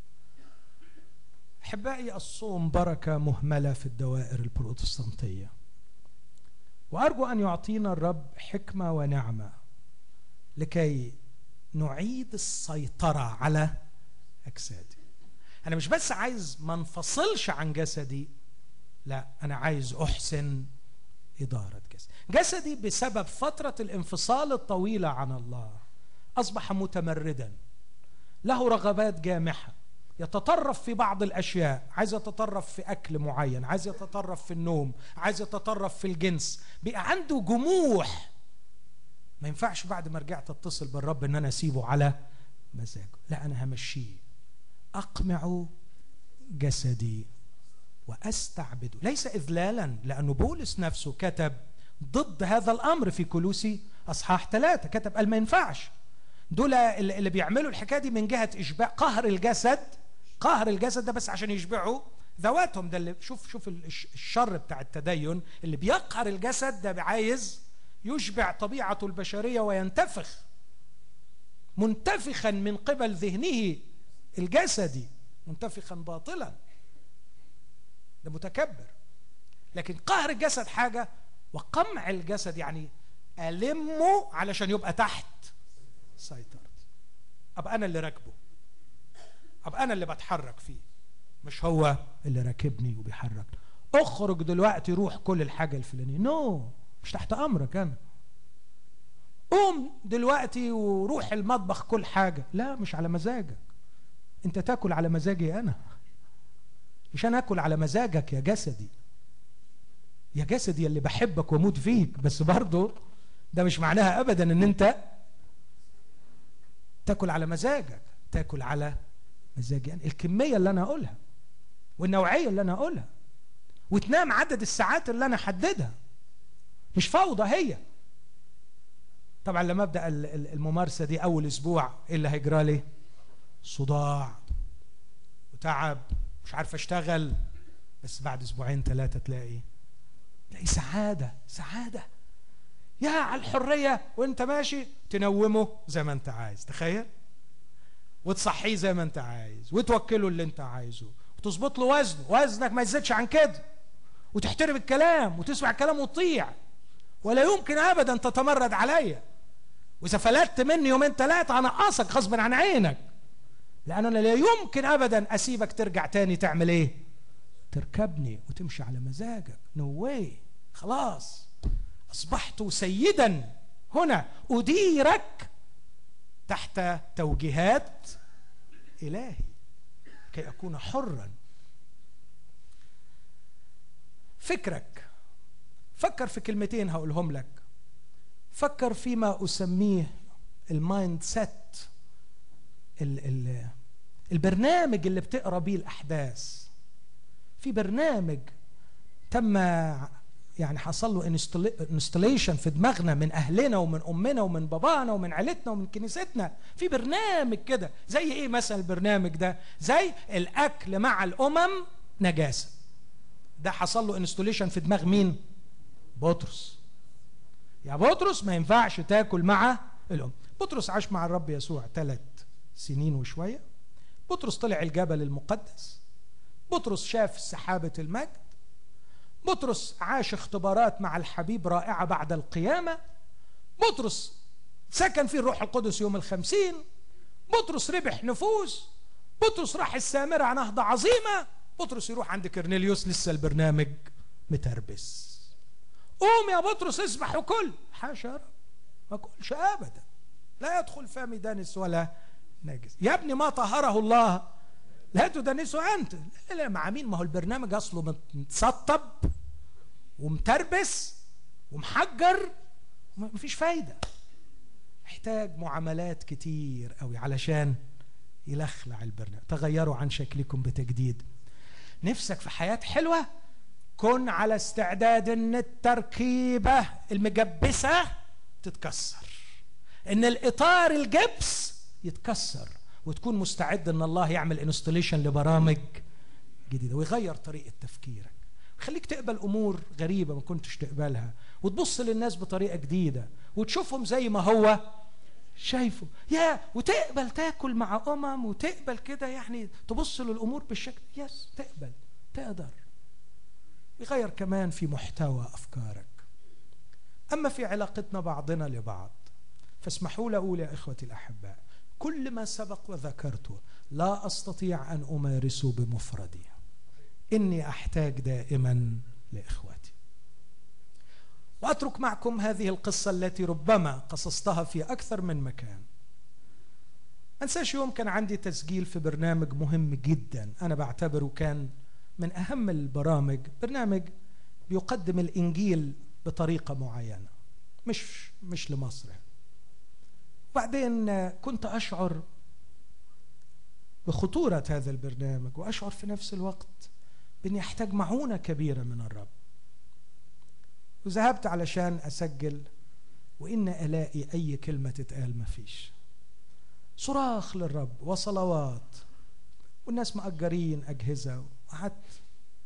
احبائي الصوم بركه مهمله في الدوائر البروتستانتيه وارجو ان يعطينا الرب حكمه ونعمه لكي نعيد السيطره على اجسادي انا مش بس عايز ما انفصلش عن جسدي لا انا عايز احسن اداره جسدي جسدي بسبب فتره الانفصال الطويله عن الله اصبح متمردا له رغبات جامحه يتطرف في بعض الاشياء عايز يتطرف في اكل معين عايز يتطرف في النوم عايز يتطرف في الجنس بقى عنده جموح ما ينفعش بعد ما رجعت اتصل بالرب ان انا اسيبه على مزاجه لا انا همشيه اقمع جسدي واستعبده ليس اذلالا لانه بولس نفسه كتب ضد هذا الامر في كلوسي اصحاح ثلاثه كتب قال ما ينفعش دول اللي بيعملوا الحكايه دي من جهه اشباع قهر الجسد قهر الجسد ده بس عشان يشبعوا ذواتهم ده اللي شوف شوف الشر بتاع التدين اللي بيقهر الجسد ده عايز يشبع طبيعته البشريه وينتفخ منتفخا من قبل ذهنه الجسدي منتفخا باطلا ده متكبر لكن قهر الجسد حاجه وقمع الجسد يعني ألمه علشان يبقى تحت سيطرتي أبقى أنا اللي راكبه ابقى انا اللي بتحرك فيه مش هو اللي راكبني وبيحرك اخرج دلوقتي روح كل الحاجه الفلانيه نو no. مش تحت امرك انا قوم دلوقتي وروح المطبخ كل حاجه لا مش على مزاجك انت تاكل على مزاجي انا مش انا اكل على مزاجك يا جسدي يا جسدي اللي بحبك واموت فيك بس برضه ده مش معناها ابدا ان انت تاكل على مزاجك تاكل على مزاجي يعني الكميه اللي انا اقولها والنوعيه اللي انا اقولها وتنام عدد الساعات اللي انا احددها مش فوضى هي طبعا لما ابدا الممارسه دي اول اسبوع ايه اللي هيجرى لي صداع وتعب مش عارف اشتغل بس بعد اسبوعين ثلاثه تلاقي تلاقي سعاده سعاده يا على الحريه وانت ماشي تنومه زي ما انت عايز تخيل وتصحيه زي ما انت عايز وتوكله اللي انت عايزه وتظبط له وزنه وزنك ما يزيدش عن كده وتحترم الكلام وتسمع الكلام وتطيع ولا يمكن ابدا تتمرد عليا واذا فلتت مني يومين ثلاثه انقصك غصبا عن عينك لان انا لا يمكن ابدا اسيبك ترجع تاني تعمل ايه تركبني وتمشي على مزاجك نو no واي خلاص اصبحت سيدا هنا اديرك تحت توجيهات إلهي كي أكون حرا فكرك فكر في كلمتين هقولهم لك فكر فيما أسميه المايند سيت البرنامج اللي بتقرا بيه الأحداث في برنامج تم يعني حصل له انستليشن في دماغنا من اهلنا ومن امنا ومن بابانا ومن عيلتنا ومن كنيستنا في برنامج كده زي ايه مثلا البرنامج ده زي الاكل مع الامم نجاسه ده حصل له انستليشن في دماغ مين بطرس يا بطرس ما ينفعش تاكل مع الام بطرس عاش مع الرب يسوع ثلاث سنين وشويه بطرس طلع الجبل المقدس بطرس شاف سحابه المجد بطرس عاش اختبارات مع الحبيب رائعه بعد القيامه بطرس سكن فيه الروح القدس يوم الخمسين بطرس ربح نفوس بطرس راح السامرة نهضة عظيمة بطرس يروح عند كرنيليوس لسه البرنامج متربس قوم يا بطرس اسبح وكل حاشا يا رب ما كلش ابدا لا يدخل فمي دانس ولا نجس يا ابني ما طهره الله لا تدنسه انت لا لا مع مين ما هو البرنامج اصله متسطب ومتربس ومحجر مفيش فايده محتاج معاملات كتير قوي علشان يلخلع البرنامج تغيروا عن شكلكم بتجديد نفسك في حياة حلوة كن على استعداد ان التركيبة المجبسة تتكسر ان الاطار الجبس يتكسر وتكون مستعد ان الله يعمل انستليشن لبرامج جديدة ويغير طريقة تفكيرك خليك تقبل امور غريبة ما كنتش تقبلها وتبص للناس بطريقة جديدة وتشوفهم زي ما هو شايفه يا وتقبل تاكل مع امم وتقبل كده يعني تبص للامور بالشكل يس تقبل تقدر يغير كمان في محتوى افكارك اما في علاقتنا بعضنا لبعض فاسمحوا لي اقول يا اخوتي الاحباء كل ما سبق وذكرته لا استطيع ان امارسه بمفردي اني احتاج دائما لاخوتي واترك معكم هذه القصه التي ربما قصصتها في اكثر من مكان انساش يوم كان عندي تسجيل في برنامج مهم جدا انا بعتبره كان من اهم البرامج برنامج بيقدم الانجيل بطريقه معينه مش مش لمصر وبعدين كنت اشعر بخطوره هذا البرنامج واشعر في نفس الوقت باني احتاج معونه كبيره من الرب وذهبت علشان أسجل وإن ألاقي أي كلمة تتقال ما فيش صراخ للرب وصلوات والناس مأجرين أجهزة وقعدت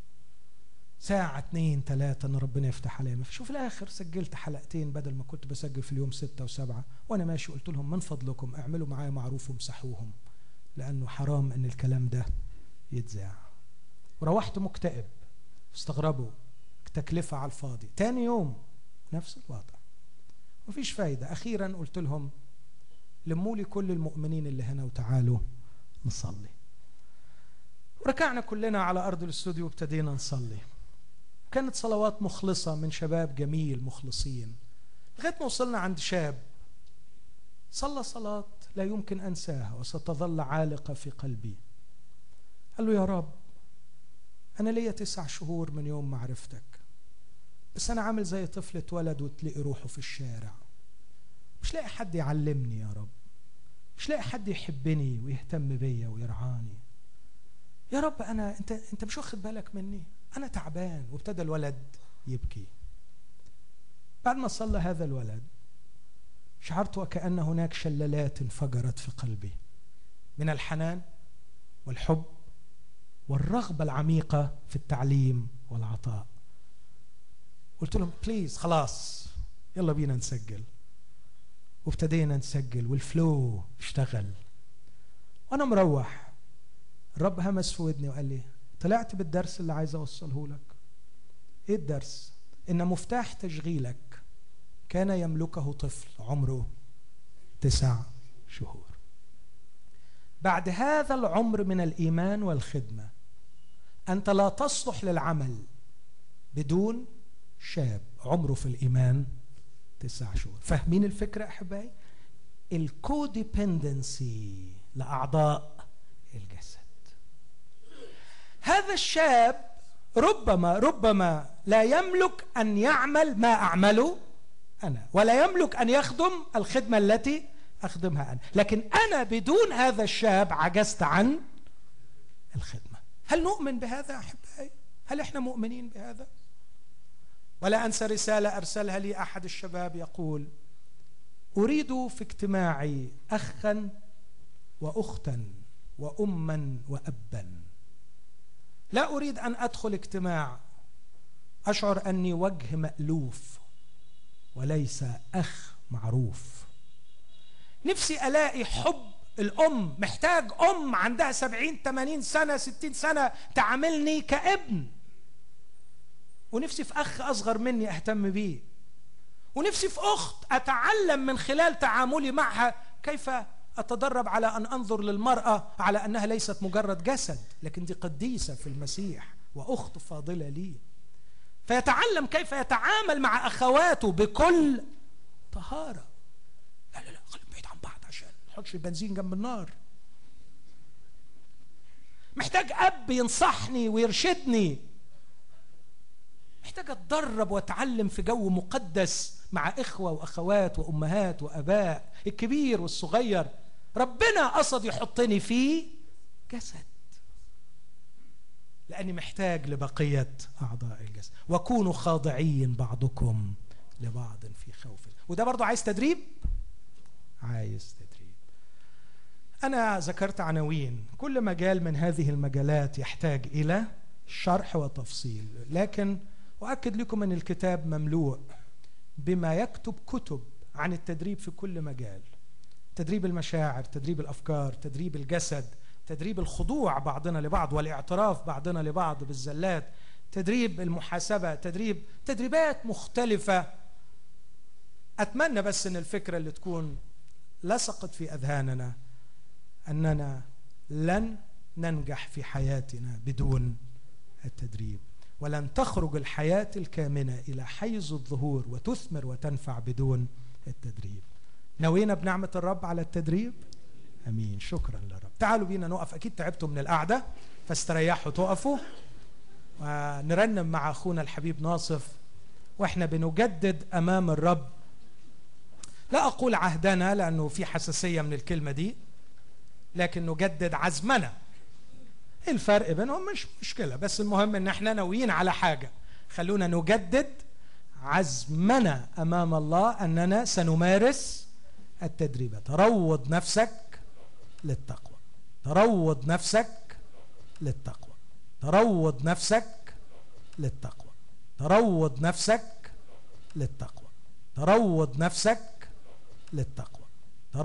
ساعة اتنين ثلاثة ان ربنا يفتح عليا ما فيش وفي الاخر سجلت حلقتين بدل ما كنت بسجل في اليوم ستة وسبعة وانا ماشي قلت لهم من فضلكم اعملوا معايا معروف وامسحوهم لانه حرام ان الكلام ده يتذاع وروحت مكتئب استغربوا تكلفة على الفاضي تاني يوم نفس الوضع مفيش فايدة أخيرا قلت لهم لموا لي كل المؤمنين اللي هنا وتعالوا نصلي وركعنا كلنا على أرض الاستوديو وابتدينا نصلي كانت صلوات مخلصة من شباب جميل مخلصين لغاية ما وصلنا عند شاب صلى صلاة لا يمكن أنساها وستظل عالقة في قلبي قال له يا رب أنا ليا تسع شهور من يوم معرفتك بس أنا عامل زي طفل اتولد وتلاقي روحه في الشارع مش لاقي حد يعلمني يا رب مش لاقي حد يحبني ويهتم بيا ويرعاني يا رب أنا أنت أنت مش واخد بالك مني أنا تعبان وابتدى الولد يبكي بعد ما صلى هذا الولد شعرت وكأن هناك شلالات انفجرت في قلبي من الحنان والحب والرغبة العميقة في التعليم والعطاء قلت لهم بليز خلاص يلا بينا نسجل وابتدينا نسجل والفلو اشتغل وانا مروح الرب همس في ودني وقال لي طلعت بالدرس اللي عايز اوصله لك ايه الدرس ان مفتاح تشغيلك كان يملكه طفل عمره تسع شهور بعد هذا العمر من الايمان والخدمه انت لا تصلح للعمل بدون شاب عمره في الإيمان تسع شهور فاهمين الفكرة أحبائي الكوديبندنسي لأعضاء الجسد هذا الشاب ربما ربما لا يملك أن يعمل ما أعمله أنا ولا يملك أن يخدم الخدمة التي أخدمها أنا لكن أنا بدون هذا الشاب عجزت عن الخدمة هل نؤمن بهذا أحبائي هل إحنا مؤمنين بهذا ولا انسى رساله ارسلها لي احد الشباب يقول اريد في اجتماعي اخا واختا واما وابا لا اريد ان ادخل اجتماع اشعر اني وجه مالوف وليس اخ معروف نفسي الاقي حب الام محتاج ام عندها سبعين ثمانين سنة ستين سنة تعاملني كابن ونفسي في اخ اصغر مني اهتم بيه ونفسي في اخت اتعلم من خلال تعاملي معها كيف اتدرب على ان انظر للمراه على انها ليست مجرد جسد لكن دي قديسه في المسيح واخت فاضله لي فيتعلم كيف يتعامل مع اخواته بكل طهاره لا لا لا خليهم بعيد عن بعض عشان ما نحطش البنزين جنب النار محتاج اب ينصحني ويرشدني محتاج اتدرب واتعلم في جو مقدس مع اخوه واخوات وامهات واباء الكبير والصغير ربنا قصد يحطني في جسد لاني محتاج لبقيه اعضاء الجسد وكونوا خاضعين بعضكم لبعض في خوف وده برضو عايز تدريب عايز تدريب انا ذكرت عناوين كل مجال من هذه المجالات يحتاج الى شرح وتفصيل لكن أؤكد لكم أن الكتاب مملوء بما يكتب كتب عن التدريب في كل مجال تدريب المشاعر تدريب الأفكار تدريب الجسد تدريب الخضوع بعضنا لبعض والاعتراف بعضنا لبعض بالزلات تدريب المحاسبة تدريب تدريبات مختلفة أتمنى بس أن الفكرة اللي تكون لصقت في أذهاننا أننا لن ننجح في حياتنا بدون التدريب ولن تخرج الحياة الكامنة إلى حيز الظهور وتثمر وتنفع بدون التدريب نوينا بنعمة الرب على التدريب أمين شكرا للرب تعالوا بينا نقف أكيد تعبتوا من القعدة فاستريحوا تقفوا ونرنم مع أخونا الحبيب ناصف وإحنا بنجدد أمام الرب لا أقول عهدنا لأنه في حساسية من الكلمة دي لكن نجدد عزمنا الفرق بينهم مش مشكلة بس المهم ان احنا ناويين على حاجة خلونا نجدد عزمنا امام الله اننا سنمارس التدريبات روض نفسك للتقوى تروض نفسك للتقوى تروض نفسك للتقوى تروض نفسك للتقوى تروض نفسك للتقوى